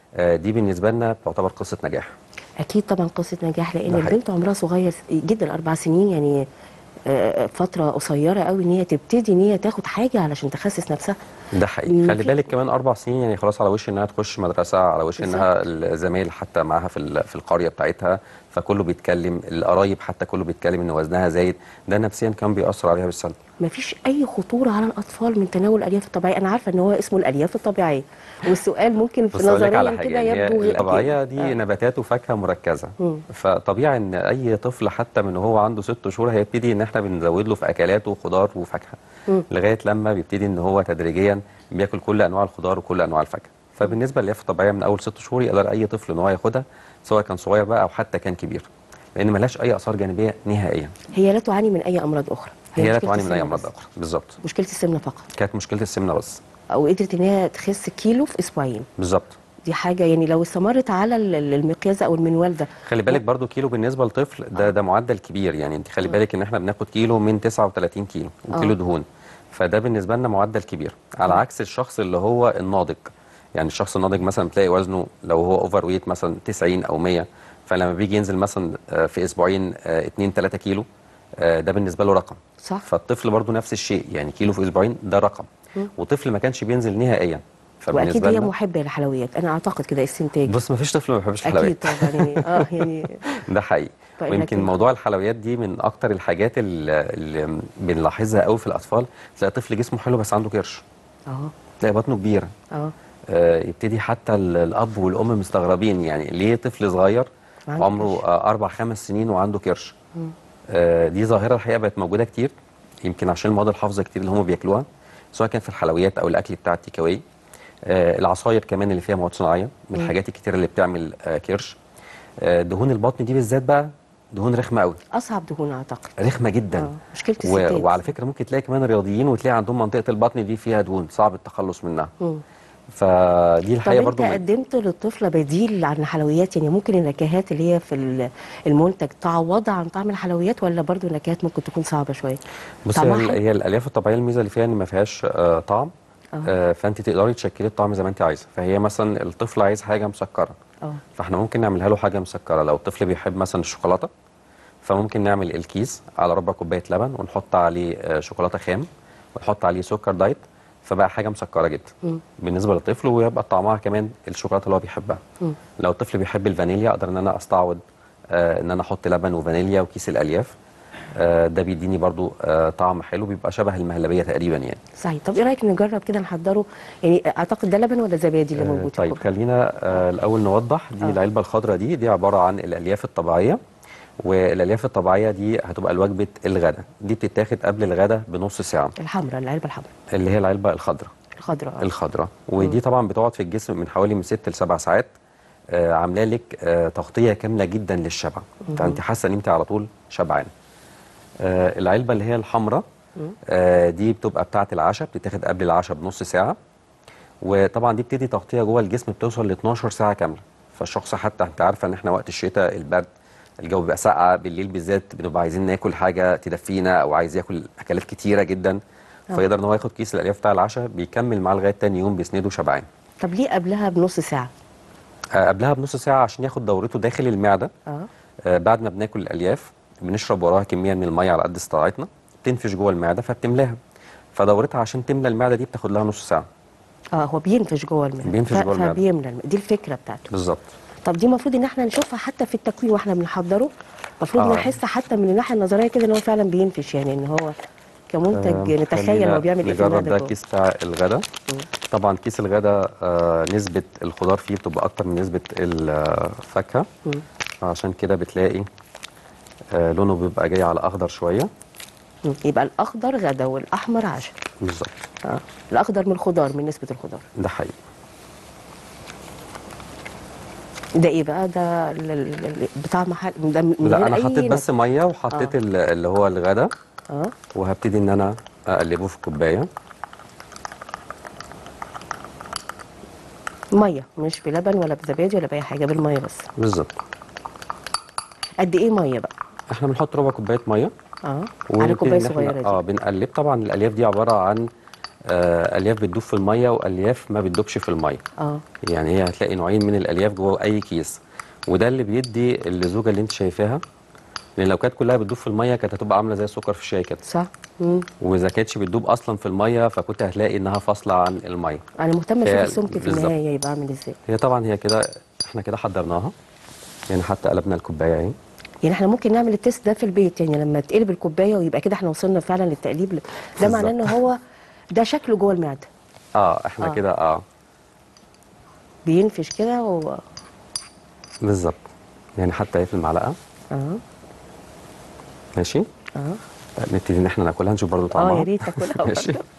آه، دي بالنسبه لنا تعتبر قصه نجاح اكيد طبعا قصه نجاح لان ده حقيقي. البنت عمرها صغير جدا اربع سنين يعني آه، فتره قصيره قوي ان هي تبتدي ان هي تاخد حاجه علشان تخسس نفسها ده حقيقي مم. خلي بالك كمان اربع سنين يعني خلاص على وش انها تخش مدرسه على وش بالظبط. انها الزمايل حتى معاها في ال- في القريه بتاعتها فكله بيتكلم القرايب حتى كله بيتكلم ان وزنها زايد ده نفسيا كان بيأثر عليها بالسلب ما فيش اي خطوره على الاطفال من تناول الالياف الطبيعيه انا عارفه ان هو اسمه الالياف الطبيعيه والسؤال ممكن في بص اقول لك نظريا على حاجه كده يعني هي يبدو غير الطبيعيه أكيد. دي آه. نباتات وفاكهه مركزه مم. فطبيعي ان اي طفل حتى من وهو عنده ست شهور هيبتدي ان احنا بنزود له في اكلاته خضار وفاكهه مم. لغايه لما بيبتدي ان هو تدريجيا بياكل كل انواع الخضار وكل انواع الفاكهه فبالنسبه للالياف الطبيعيه من اول ست شهور يقدر اي طفل ان هو ياخدها سواء كان صغير بقى او حتى كان كبير لان ملهاش اي اثار جانبيه نهائيا هي لا تعاني من اي امراض اخرى هي لا مشكلة تعاني من اي السمنة امراض بس. اخرى بالظبط مشكله السمنه فقط كانت مشكله السمنه بس او قدرت ان هي تخس كيلو في اسبوعين بالظبط دي حاجه يعني لو استمرت على ال- ال- المقياس او المنوال ده خلي بالك برضو كيلو بالنسبه لطفل ده ده معدل كبير يعني انت خلي بالك ان احنا بناخد كيلو من 39 كيلو وكيلو آه. دهون فده بالنسبه لنا معدل كبير على عكس الشخص اللي هو الناضج يعني الشخص الناضج مثلا بتلاقي وزنه لو هو اوفر ويت مثلا 90 او 100 فلما بيجي ينزل مثلا آه، في اسبوعين 2 3 كيلو آه، ده بالنسبه له رقم صح فالطفل برضو نفس الشيء يعني كيلو في اسبوعين ده رقم وطفل ما كانش بينزل نهائيا واكيد هي لنا- محبه للحلويات انا اعتقد كده استنتاج بص ما فيش طفل ما بيحبش اكيد الحلويات طبعا يعني اه يعني ده حقيقي طيب ويمكن لكن- موضوع الحلويات دي من اكتر الحاجات اللي, اللي بنلاحظها قوي في الاطفال تلاقي طفل جسمه حلو بس عنده كرش اه تلاقي بطنه كبيره اه آه يبتدي حتى ال- الاب والام مستغربين يعني ليه طفل صغير عنده عمره كرش. آه اربع خمس سنين وعنده كرش آه دي ظاهره الحقيقه بقت موجوده كتير يمكن عشان المواد الحافظه كتير اللي هم بياكلوها سواء كان في الحلويات او الاكل بتاع التيك أواي. آه العصاير كمان اللي فيها مواد صناعيه من الحاجات الكتير اللي بتعمل آه كرش آه دهون البطن دي بالذات بقى دهون رخمه قوي اصعب دهون اعتقد رخمه جدا اه مشكله و... الستات وعلى فكره ممكن تلاقي كمان رياضيين وتلاقي عندهم منطقه البطن دي فيها دهون صعب التخلص منها مم. فدي طب الحقيقه انت برضو من- قدمت للطفله بديل عن الحلويات يعني ممكن النكهات اللي هي في ال- المنتج تعوضها عن طعم الحلويات ولا برضو النكهات ممكن تكون صعبه شويه بص هي, طعمها ال- حلو؟ هي الالياف الطبيعيه الميزه اللي فيها ان ما فيهاش آه طعم اه آه فانت تقدري تشكلي الطعم زي ما انت عايزه فهي مثلا الطفل عايز حاجه مسكره اه فاحنا ممكن نعملها له حاجه مسكره لو الطفل بيحب مثلا الشوكولاته فممكن نعمل الكيس على ربع كوبايه لبن ونحط عليه آه، شوكولاته خام ونحط عليه سكر دايت فبقى حاجه مسكره جدا مم. بالنسبه للطفل ويبقى طعمها كمان الشوكولاته اللي هو بيحبها مم. لو الطفل بيحب الفانيليا اقدر ان انا استعوض آه ان انا احط لبن وفانيليا وكيس الالياف آه ده بيديني برضو آه طعم حلو بيبقى شبه المهلبيه تقريبا يعني صحيح طب ايه رايك نجرب كده نحضره يعني اعتقد ده لبن ولا زبادي اللي آه، موجود في طيب الكوباية؟ خلينا آه الاول نوضح دي آه. العلبه الخضراء دي دي عباره عن الالياف الطبيعيه والالياف الطبيعيه دي هتبقى لوجبه الغداء دي بتتاخد قبل الغداء بنص ساعه الحمراء العلبه الحمراء اللي هي العلبه الخضراء الخضراء آه. الخضراء ودي طبعا بتقعد في الجسم من حوالي من 6 ل 7 ساعات آه عامله لك آه تغطيه كامله جدا للشبع فانت حاسه ان انت على طول شبعان آه العلبه اللي هي الحمراء آه دي بتبقى بتاعه العشاء بتتاخد قبل العشاء بنص ساعه وطبعا دي بتدي تغطيه جوه الجسم بتوصل ل 12 ساعه كامله فالشخص حتى انت عارفه ان احنا وقت الشتاء البرد الجو بيبقى ساقعه بالليل بالذات بنبقى عايزين ناكل حاجه تدفينا او عايز ياكل اكلات كتيره جدا فيقدر ان هو ياخد كيس الالياف بتاع العشاء بيكمل معاه لغايه تاني يوم بيسنده شبعان طب ليه قبلها بنص ساعه آه، قبلها بنص ساعه عشان ياخد دورته داخل المعده اه آه، بعد ما بناكل الالياف بنشرب وراها كميه من الميه على قد استطاعتنا بتنفش جوه المعده فبتملاها فدورتها عشان تملى المعده دي بتاخد لها نص ساعه اه هو بينفش جوه المعده بينفش ف- جوه المعدة. فبيملى الم- دي الفكره بتاعته بالظبط طب دي المفروض ان احنا نشوفها حتى في التكوين واحنا بنحضره المفروض آه. نحس حتى من الناحيه النظريه كده ان هو فعلا بينفش يعني ان هو كمنتج آه، نتخيل خلينا هو بيعمل ايه في نجرب المعده ده جوه. كيس بتاع الغداء طبعا كيس الغداء آه نسبه الخضار فيه بتبقى اكتر من نسبه الفاكهه مم. عشان كده بتلاقي آه لونه بيبقى جاي على اخضر شويه مم. يبقى الاخضر غدا والاحمر عشاء بالظبط اه الاخضر من الخضار من نسبه الخضار ده حقيقي ده ايه بقى ده ال- ال- ال- بتاع محل ده من لا غير انا أي حطيت نكهة. بس ميه وحطيت ال- اللي هو الغداء اه وهبتدي ان انا اقلبه في كوبايه ميه مش بلبن ولا بزبادي ولا باي حاجه بالميه بس بالظبط قد ايه ميه بقى احنا بنحط ربع كوبايه ميه اه على ونبتدي كوبايه إن إحنا- صغيره دي اه بنقلب طبعا الالياف دي عباره عن آه الياف بتدوب في الميه والياف ما بتدوبش في الميه اه يعني هي هتلاقي نوعين من الالياف جوه اي كيس وده اللي بيدي الزوجه اللي انت شايفاها لان لو كانت كلها بتدوب في الميه كانت هتبقى عامله زي السكر في الشاي كده صح مم. واذا كانتش بتدوب اصلا في الميه فكنت هتلاقي انها فاصله عن الميه انا مهتمه اشوف هي- السمك في بالظبط. النهايه يبقى عامل ازاي هي طبعا هي كده احنا كده حضرناها يعني حتى قلبنا الكوبايه اهي يعني احنا ممكن نعمل التيست ده في البيت يعني لما تقلب الكوبايه ويبقى كده احنا وصلنا فعلا للتقليب ده بالظبط. معناه ان هو ده شكله جوه المعده اه احنا آه. كده اه بينفش كده و... بالظبط يعني حتى اهي في المعلقه اه ماشي اه نبتدي ان احنا ناكلها نشوف برضو طعمها اه يا ريت تاكلها ماشي برضه.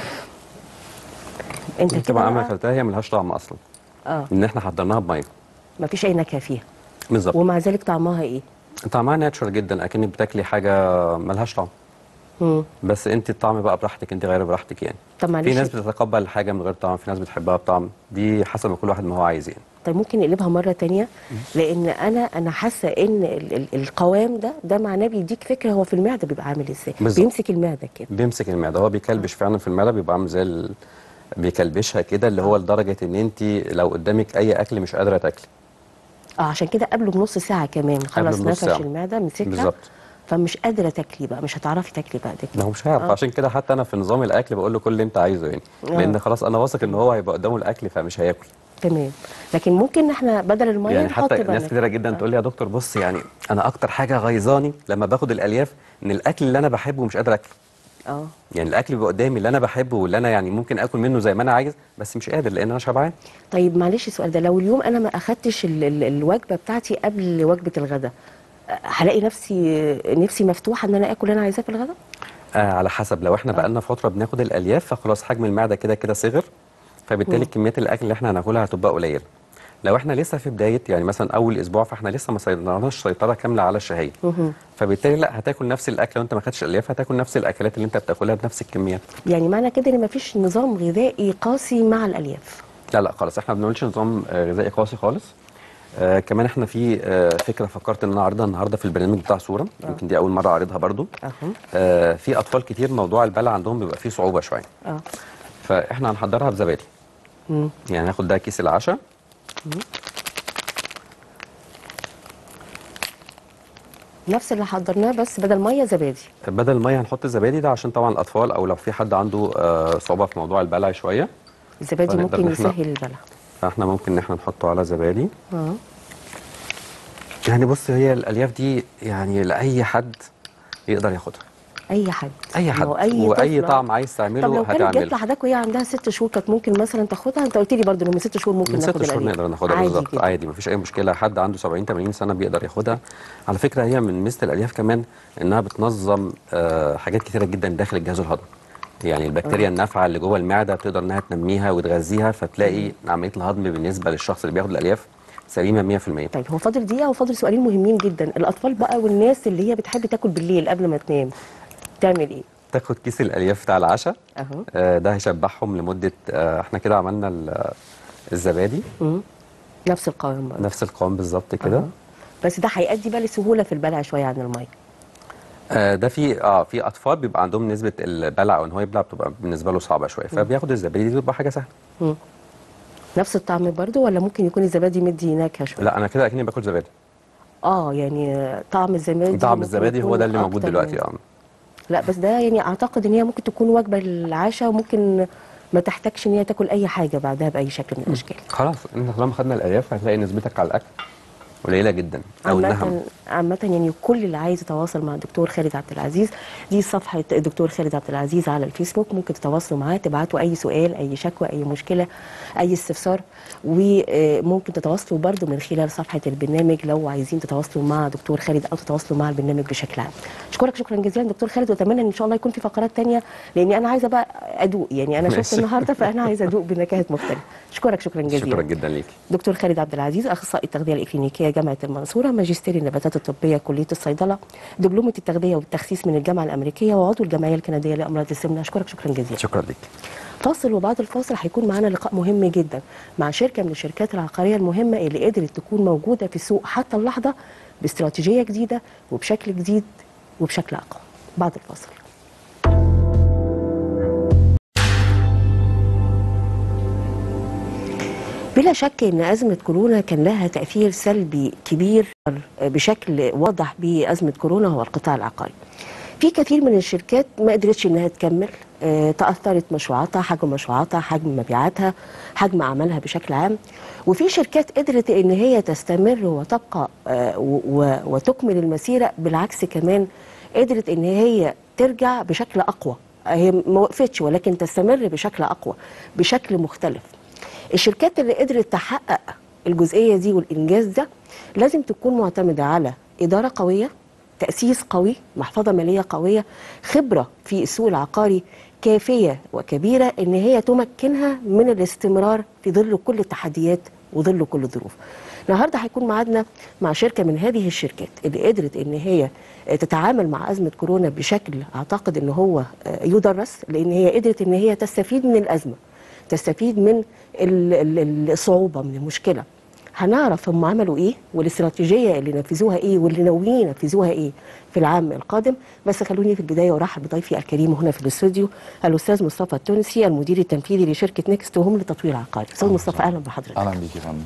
انت كده طبعا انا بقى- اكلتها هي ملهاش طعم اصلا اه ان احنا حضرناها بميه مفيش اي نكهه فيها بالظبط ومع ذلك طعمها ايه؟ طعمها ناتشورال جدا اكنك بتاكلي حاجه ملهاش طعم مم. بس انت الطعم بقى براحتك انت غير براحتك يعني طب في معلش ناس بتتقبل الحاجه من غير طعم في ناس بتحبها بطعم دي حسب ما كل واحد ما هو عايز يعني طيب ممكن نقلبها مره تانية لان انا انا حاسه ان ال ال القوام ده ده معناه بيديك فكره هو في المعده بيبقى عامل ازاي بالظبط. بيمسك المعده كده بيمسك المعده هو بيكلبش فعلا في المعده بيبقى عامل زي ال... بيكلبشها كده اللي هو لدرجه ان انت لو قدامك اي اكل مش قادره تاكلي اه عشان كده قبله بنص ساعه كمان خلاص بنص نفش ساعة. المعده مسكها بالظبط فمش قادره تاكلي بقى مش هتعرفي تاكلي بعد كده ما هو مش هيعرف آه. عشان كده حتى انا في نظام الاكل بقول له كل اللي انت عايزه يعني آه. لان خلاص انا واثق ان هو هيبقى قدامه الاكل فمش هياكل تمام لكن ممكن ان احنا بدل الميه يعني نحط حتى بقى ناس نكهة. كتيره جدا تقول لي يا دكتور بص يعني انا اكتر حاجه غيظاني لما باخد الالياف ان الاكل اللي انا بحبه مش قادر اكله اه يعني الاكل بيبقى قدامي اللي انا بحبه واللي انا يعني ممكن اكل منه زي ما انا عايز بس مش قادر لان انا شبعان طيب معلش السؤال ده لو اليوم انا ما اخدتش ال ال الوجبه بتاعتي قبل وجبه الغداء أه، هلاقي نفسي نفسي مفتوحه ان انا اكل اللي انا عايزاه في الغداء آه على حسب لو احنا بقالنا فتره بناخد الالياف فخلاص حجم المعده كده كده صغر فبالتالي كميات الاكل اللي احنا هناكلها هتبقى قليله لو احنا لسه في بدايه يعني مثلا اول اسبوع فاحنا لسه ما سيطرناش سيطره كامله على الشهيه مهم. فبالتالي لا هتاكل نفس الاكل لو انت ما خدتش الالياف هتاكل نفس الاكلات اللي انت بتاكلها بنفس الكميات يعني معنى كده ان مفيش نظام غذائي قاسي مع الالياف لا لا خلاص احنا ما بنعملش نظام آه، غذائي قاسي خالص آه كمان احنا في آه فكره فكرت ان انا اعرضها النهارده في البرنامج بتاع صوره يمكن دي اول مره اعرضها برضو اهو آه في اطفال كتير موضوع البلع عندهم بيبقى فيه صعوبه شويه اه فاحنا هنحضرها بزبادي مم. يعني هناخد ده كيس العشاء نفس اللي حضرناه بس بدل ميه زبادي بدل الميه هنحط الزبادي ده عشان طبعا الاطفال او لو في حد عنده آه صعوبه في موضوع البلع شويه الزبادي فنقدر ممكن إن إحنا- يسهل البلع فاحنا ممكن ان احنا نحطه على زبادي اه يعني بص هي الالياف دي يعني لاي حد يقدر ياخدها اي حد اي حد ما هو اي واي طفل. طعم عايز طب تعمله لو كانت جت هتعمله لحضرتك وهي عندها ست شهور كانت ممكن مثلا تاخدها انت قلت لي برضه انه من ست شهور ممكن من ناخد ست شهور الألياف. نقدر ناخدها عادي بالظبط جدا. عادي مفيش اي مشكله حد عنده 70 80 سنه بيقدر ياخدها على فكره هي من ميزه الالياف كمان انها بتنظم آه حاجات كتيره جدا داخل الجهاز الهضمي يعني البكتيريا النافعه اللي جوه المعده بتقدر انها تنميها وتغذيها فتلاقي عمليه الهضم بالنسبه للشخص اللي بياخد الالياف سليمه 100% طيب هو فاضل دقيقه وفاضل سؤالين مهمين جدا الاطفال بقى والناس اللي هي بتحب تاكل بالليل قبل ما تنام تعمل ايه تاخد كيس الالياف بتاع العشاء اهو آه ده هيشبعهم لمده آه احنا كده عملنا ال- الزبادي مم. نفس القوام برضه نفس القوام بالظبط كده أهو. بس ده هيؤدي بقى لسهوله في البلع شويه عن الميه آه ده في اه في اطفال بيبقى عندهم نسبه البلع او ان هو يبلع بتبقى بالنسبه له صعبه شويه فبياخد الزبادي دي بتبقى حاجه سهله مم. نفس الطعم برضه ولا ممكن يكون الزبادي مدي نكهه شويه لا انا كده اكني باكل زبادي اه يعني طعم الزبادي طعم ممكن الزبادي هو يكون ده اللي موجود أكتر دلوقتي من- اه لا بس ده يعني اعتقد ان هي ممكن تكون وجبه العشاء وممكن ما تحتاجش ان هي تاكل اي حاجه بعدها باي شكل من الاشكال خلاص انت طالما خدنا الالياف هتلاقي نسبتك على الاكل قليله جدا او انها عامة عامة يعني كل اللي عايز يتواصل مع الدكتور خالد عبد العزيز دي صفحة الدكتور خالد عبد العزيز على الفيسبوك ممكن تتواصلوا معاه تبعتوا أي سؤال أي شكوى أي مشكلة أي استفسار وممكن تتواصلوا برضو من خلال صفحة البرنامج لو عايزين تتواصلوا مع دكتور خالد أو تتواصلوا مع البرنامج بشكل عام أشكرك شكرا جزيلا دكتور خالد وأتمنى إن شاء الله يكون في فقرات تانية لأني أنا عايزة بقى أدوق يعني أنا شفت ماشي. النهاردة فأنا عايزة أدوق بنكهات مختلفة أشكرك شكرا جزيلا شكرا جدا ليكي دكتور خالد عبد العزيز اخصائي التغذيه الاكلينيكيه جامعه المنصوره ماجستير النباتات الطبيه كليه الصيدله دبلومه التغذيه والتخسيس من الجامعه الامريكيه وعضو الجمعيه الكنديه لامراض السمنه اشكرك شكرا جزيلا شكرا ليكي فاصل وبعد الفاصل هيكون معانا لقاء مهم جدا مع شركه من الشركات العقاريه المهمه اللي قدرت تكون موجوده في السوق حتى اللحظه باستراتيجيه جديده وبشكل جديد وبشكل اقوى بعد الفاصل بلا شك ان ازمه كورونا كان لها تاثير سلبي كبير بشكل واضح بازمه كورونا هو القطاع العقاري. في كثير من الشركات ما قدرتش انها تكمل آه، تاثرت مشروعاتها حجم مشروعاتها حجم مبيعاتها حجم اعمالها بشكل عام وفي شركات قدرت ان هي تستمر وتبقى آه، و- و- وتكمل المسيره بالعكس كمان قدرت ان هي ترجع بشكل اقوى هي ما وقفتش ولكن تستمر بشكل اقوى بشكل مختلف الشركات اللي قدرت تحقق الجزئيه دي والانجاز ده لازم تكون معتمده على اداره قويه تاسيس قوي محفظه ماليه قويه خبره في السوق العقاري كافيه وكبيره ان هي تمكنها من الاستمرار في ظل كل التحديات وظل كل الظروف النهارده هيكون معادنا مع شركه من هذه الشركات اللي قدرت ان هي تتعامل مع ازمه كورونا بشكل اعتقد ان هو يدرس لان هي قدرت ان هي تستفيد من الازمه تستفيد من ال- ال- الصعوبه من المشكله هنعرف هم عملوا ايه والاستراتيجيه اللي نفذوها ايه واللي ناويين ينفذوها ايه في العام القادم بس خلوني في البدايه ارحب بضيفي الكريم هنا في الاستوديو الاستاذ مصطفى التونسي المدير التنفيذي لشركه نيكست هوم للتطوير العقاري استاذ مصطفى اهلا بحضرتك اهلا بيك يا فندم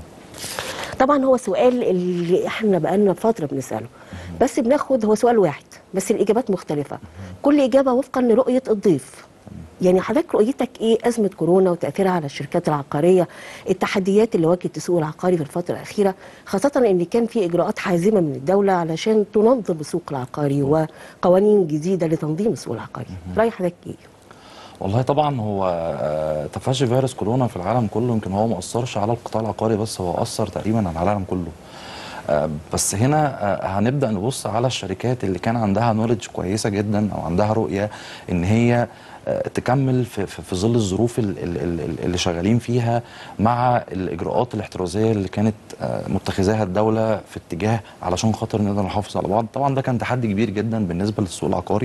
طبعا هو سؤال اللي احنا بقالنا فتره بنساله بس بناخد هو سؤال واحد بس الاجابات مختلفه كل اجابه وفقا لرؤيه الضيف يعني حضرتك رؤيتك ايه ازمه كورونا وتاثيرها على الشركات العقاريه التحديات اللي واجهت السوق العقاري في الفتره الاخيره خاصه ان كان في اجراءات حازمه من الدوله علشان تنظم السوق العقاري وقوانين جديده لتنظيم السوق العقاري راي حضرتك ايه والله طبعا هو آه، تفشي فيروس كورونا في العالم كله يمكن هو ما اثرش على القطاع العقاري بس هو اثر تقريبا على العالم كله آه، بس هنا آه، هنبدا نبص على الشركات اللي كان عندها نولج كويسه جدا او عندها رؤيه ان هي آه، تكمل في, في, في ظل الظروف ال- ال- ال- اللي شغالين فيها مع الاجراءات الاحترازيه اللي كانت آه، متخذاها الدوله في اتجاه علشان خاطر نقدر نحافظ على بعض طبعا ده كان تحدي كبير جدا بالنسبه للسوق العقاري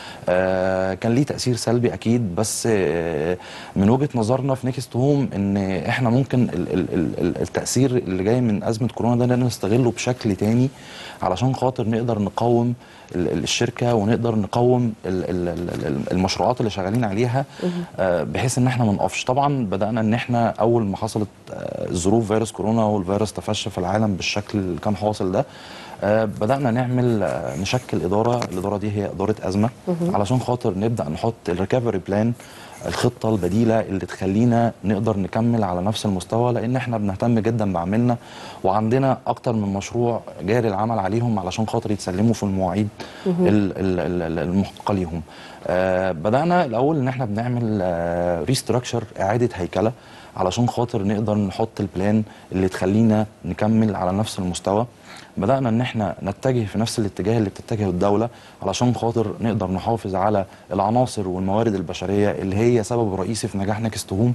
آه، كان ليه تأثير سلبي أكيد بس آه، من وجهة نظرنا في نيكست هوم إن إحنا ممكن ال- ال- ال- ال- التأثير اللي جاي من أزمة كورونا ده نستغله بشكل تاني علشان خاطر نقدر نقوم ال- ال- الشركة ونقدر نقوم ال- ال- ال- ال- المشروعات اللي شغالين عليها آه، بحيث إن إحنا ما نقفش طبعا بدأنا إن إحنا أول ما حصلت آه، ظروف فيروس كورونا والفيروس تفشى في العالم بالشكل اللي كان حاصل ده آه، بدأنا نعمل آه، نشكل إدارة الإدارة دي هي إدارة أزمة علشان خاطر نبدأ نحط الريكفري بلان الخطة البديلة اللي تخلينا نقدر نكمل على نفس المستوى لأن احنا بنهتم جدا بعملنا وعندنا أكتر من مشروع جاري العمل عليهم علشان خاطر يتسلموا في المواعيد ال- ال- ال- ال- المحققة ليهم آه، بدأنا الأول إن احنا بنعمل ريستراكشر إعادة هيكلة علشان خاطر نقدر نحط البلان اللي تخلينا نكمل على نفس المستوى بدأنا ان احنا نتجه في نفس الاتجاه اللي بتتجهه الدولة علشان خاطر نقدر نحافظ على العناصر والموارد البشرية اللي هي سبب رئيسي في نجاح نكست هوم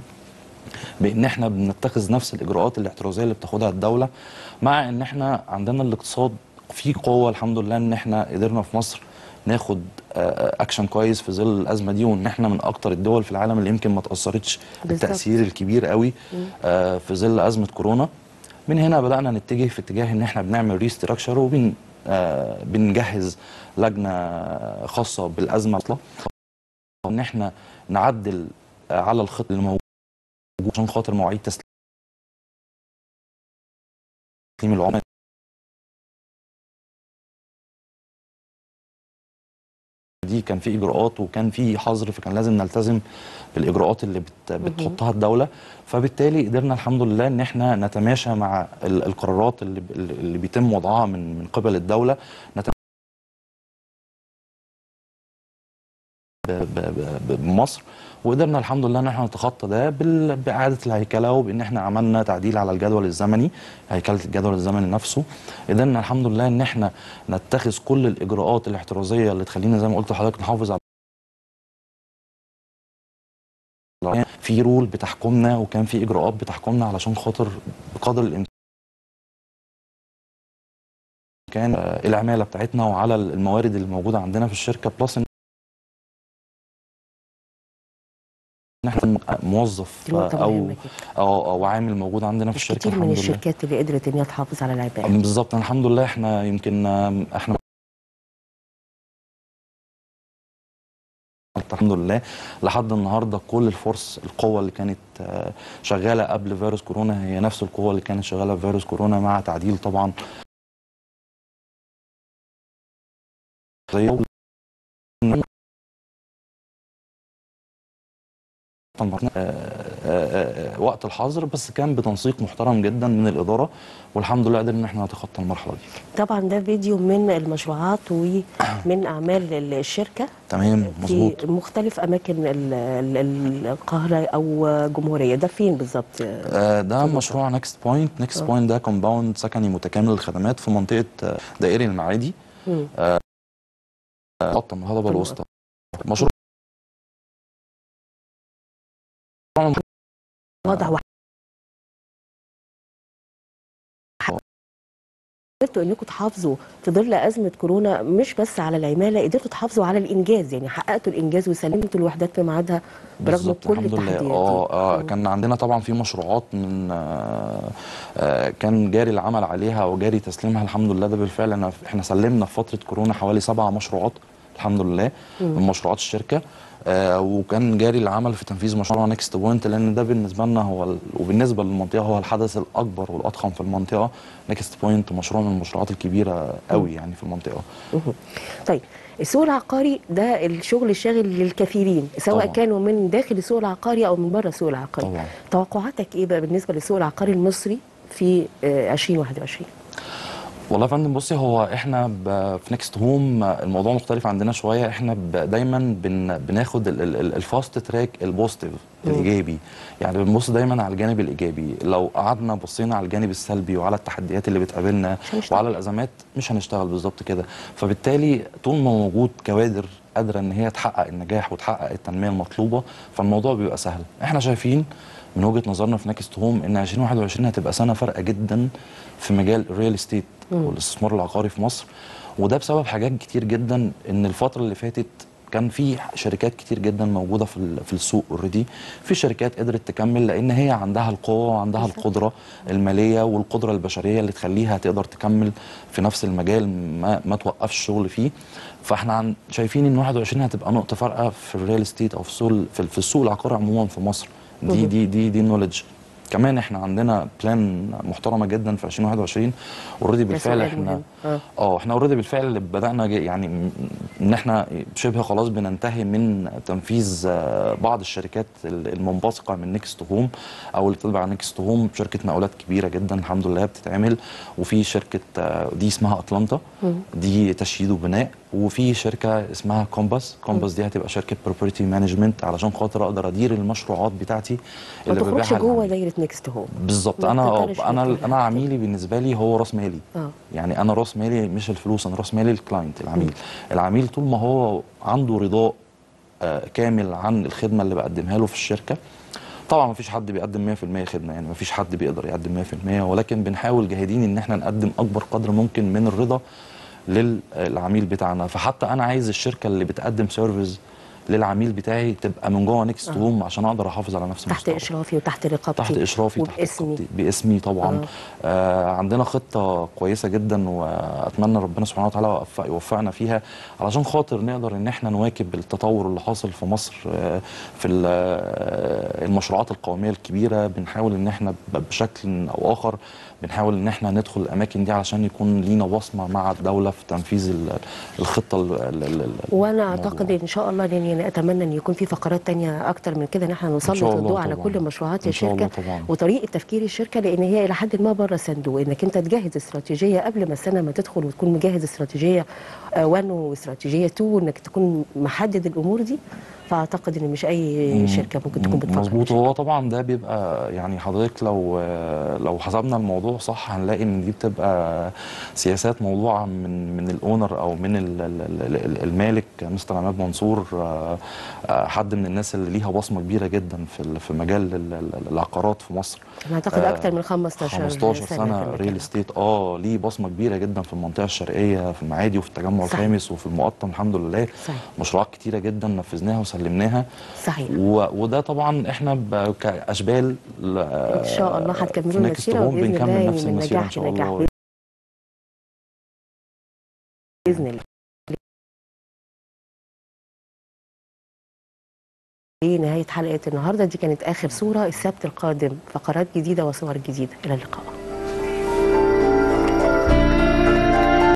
بان احنا بنتخذ نفس الاجراءات الاحترازيه اللي بتاخدها الدوله مع ان احنا عندنا الاقتصاد فيه قوه الحمد لله ان احنا قدرنا في مصر ناخد آه، اكشن كويس في ظل الازمه دي وان احنا من اكتر الدول في العالم اللي يمكن ما تاثرتش بالظبط. التاثير الكبير قوي آه، في ظل ازمه كورونا من هنا بدانا نتجه في اتجاه ان احنا بنعمل ريستراكشر وبن آه، بنجهز لجنه خاصه بالازمه اصلا ان احنا نعدل آه، على الخط اللي موجود عشان خاطر مواعيد تسليم العملاء دي كان في اجراءات وكان في حظر فكان لازم نلتزم بالاجراءات اللي بت بتحطها الدوله فبالتالي قدرنا الحمد لله ان احنا نتماشى مع ال- القرارات اللي ب- اللي بيتم وضعها من من قبل الدوله نت- ب- ب- ب- بمصر وقدرنا الحمد لله ان احنا نتخطى ده بال- باعاده الهيكله وبان احنا عملنا تعديل على الجدول الزمني هيكله الجدول الزمني نفسه قدرنا الحمد لله ان احنا نتخذ كل الاجراءات الاحترازيه اللي تخلينا زي ما قلت لحضرتك نحافظ على في رول بتحكمنا وكان في اجراءات بتحكمنا علشان خاطر بقدر الامكان آه، العماله بتاعتنا وعلى الموارد اللي موجوده عندنا في الشركه بلس ان احنا موظف دي نقطة او مهمة جدا. او او عامل موجود عندنا في مش الشركه كتير من الحمد لله الشركات اللي قدرت ان هي تحافظ على العباد بالظبط الحمد لله احنا يمكن آم، احنا الحمد لله لحد النهارده كل الفرص القوه اللي كانت آه، شغاله قبل فيروس كورونا هي نفس القوه اللي كانت شغاله في فيروس كورونا مع تعديل طبعا زي آه، آه، آه، وقت الحظر بس كان بتنسيق محترم جدا من الاداره والحمد لله قدرنا ان احنا نتخطى المرحله دي طبعا ده فيديو من المشروعات ومن اعمال الشركه تمام مظبوط في مختلف اماكن ال- ال- ال- القاهره او جمهوريه ده فين بالظبط آه، ده مشروع نكست بوينت نكست آه. بوينت ده كومباوند سكني متكامل الخدمات في منطقه آه، دائري المعادي مم. خط الهضبه الوسطى مشروع وضع واحد قدرتوا انكم تحافظوا في ظل ازمه كورونا مش بس على العماله قدرتوا تحافظوا على الانجاز يعني حققتوا الانجاز وسلمتوا الوحدات في ميعادها برغم بالظبط كل الحمد لله التحديات اه دي. اه مم. كان عندنا طبعا في مشروعات من آه آه كان جاري العمل عليها وجاري تسليمها الحمد لله ده بالفعل أنا احنا سلمنا في فتره كورونا حوالي سبع مشروعات الحمد لله مم. من مشروعات الشركه آه وكان جاري العمل في تنفيذ مشروع نكست بوينت لان ده بالنسبه لنا هو ال- وبالنسبه للمنطقه هو الحدث الاكبر والاضخم في المنطقه نكست بوينت مشروع من المشروعات الكبيره قوي يعني في المنطقه مهم. طيب السوق العقاري ده الشغل الشاغل للكثيرين سواء طبعاً. كانوا من داخل السوق العقاري او من بره السوق العقاري طبعا توقعاتك ايه بقى بالنسبه للسوق العقاري المصري في آه، 2021 والله يا فندم بصي هو احنا ب- في نكست هوم الموضوع مختلف عندنا شويه احنا ب- دايما بن بناخد ال- ال- ال- الفاست تراك البوزيتيف الايجابي يعني بنبص دايما على الجانب الايجابي لو قعدنا بصينا على الجانب السلبي وعلى التحديات اللي بتقابلنا مش هنشتغل. وعلى الازمات مش هنشتغل بالظبط كده فبالتالي طول ما موجود كوادر قادره ان هي تحقق النجاح وتحقق التنميه المطلوبه فالموضوع بيبقى سهل احنا شايفين من وجهه نظرنا في نكست هوم ان 2021 هتبقى سنه فارقه جدا في مجال الريال استيت والاستثمار العقاري في مصر وده بسبب حاجات كتير جدا ان الفتره اللي فاتت كان في شركات كتير جدا موجوده في ال- في السوق اوريدي في شركات قدرت تكمل لان هي عندها القوه وعندها القدره الماليه والقدره البشريه اللي تخليها تقدر تكمل في نفس المجال ما ما توقفش الشغل فيه فاحنا عن شايفين ان 21 هتبقى نقطه فارقه في الريال استيت او في السوق في في السوق العقاري عموما في مصر دي دي دي دي النولج كمان احنا عندنا بلان محترمه جدا في 2021 اوريدي ده بالفعل سؤال احنا مهم. آه. اه احنا اوريدي بالفعل بدانا جي- يعني م- ان احنا شبه خلاص بننتهي من تنفيذ آه، بعض الشركات ال- المنبثقه من نيكست هوم او اللي تتبع نيكست هوم شركه مقاولات كبيره جدا الحمد لله بتتعمل وفي شركه آه، دي اسمها اتلانتا دي تشييد وبناء وفي شركه اسمها كومباس كومباس دي هتبقى شركه بروبرتي مانجمنت علشان خاطر اقدر ادير المشروعات بتاعتي ما تخرجش ببيعها جوه للعميل. دايره نيكست هوم بالظبط ما انا تتكلمش في انا الحاجات انا دي. عميلي بالنسبه لي هو راس مالي اه يعني انا راس مالي مش الفلوس انا راس مالي الكلاينت العميل العميل طول ما هو عنده رضاء آه، كامل عن الخدمه اللي بقدمها له في الشركه طبعا ما فيش حد بيقدم 100% خدمه يعني ما فيش حد بيقدر يقدم 100% ولكن بنحاول جاهدين ان احنا نقدم اكبر قدر ممكن من الرضا للعميل بتاعنا فحتى انا عايز الشركه اللي بتقدم سيرفيس للعميل بتاعي تبقى من جوه نيكست آه. هوم عشان اقدر احافظ على نفس تحت المستوى اشرافي وتحت رقابتي تحت اشرافي تحت وباسمي رقابتي، باسمي طبعا آه. آه عندنا خطه كويسه جدا واتمنى ربنا سبحانه وتعالى يوفق يوفقنا فيها علشان خاطر نقدر ان احنا نواكب التطور اللي حاصل في مصر آه في ال- آه، المشروعات القوميه الكبيره بنحاول ان احنا ب- بشكل او اخر بنحاول ان احنا ندخل الاماكن دي علشان يكون لينا بصمه مع الدوله في تنفيذ ال- الخطه ال- ال- ال- ال- وانا الموضوع. اعتقد ان شاء الله يعني يعني اتمنى ان يكون في فقرات تانية اكتر من كده ان احنا نسلط شاء الله الضوء على طبعاً. كل مشروعات إن شاء الله الشركه طبعاً. وطريقه تفكير الشركه لان هي الى حد ما بره الصندوق انك انت تجهز استراتيجيه قبل ما السنه ما تدخل وتكون مجهز استراتيجيه 1 واستراتيجيه 2 وانك تكون محدد الامور دي فاعتقد ان مش اي مم. شركه ممكن تكون بتفكر مظبوط بالشكل هو طبعا ده بيبقى يعني حضرتك لو لو حسبنا الموضوع صح هنلاقي ان دي بتبقى سياسات موضوعه من من الاونر او من ال- ال- ال- ال- المالك مستر عماد منصور آه، آه، حد من الناس اللي ليها بصمه كبيره جدا في ال- في مجال ال- ال- العقارات في مصر انا اعتقد آه، اكتر من 15 15 في سنه المكان ريل ده. استيت اه ليه بصمه كبيره جدا في المنطقه الشرقيه في المعادي وفي التجمع صحيح. الخامس وفي المقطم الحمد لله صحيح. مشروعات كتيره جدا نفذناها وسلمناها صحيح و... وده طبعا احنا ب... كاشبال ل... ان شاء الله هتكملوا في Next المسيره Home وباذن الله بنكمل يعني نفس من المسيره ان نجاح شاء لنجاح الله باذن الله دي نهايه حلقه النهارده دي كانت اخر صوره السبت القادم فقرات جديده وصور جديده الى اللقاء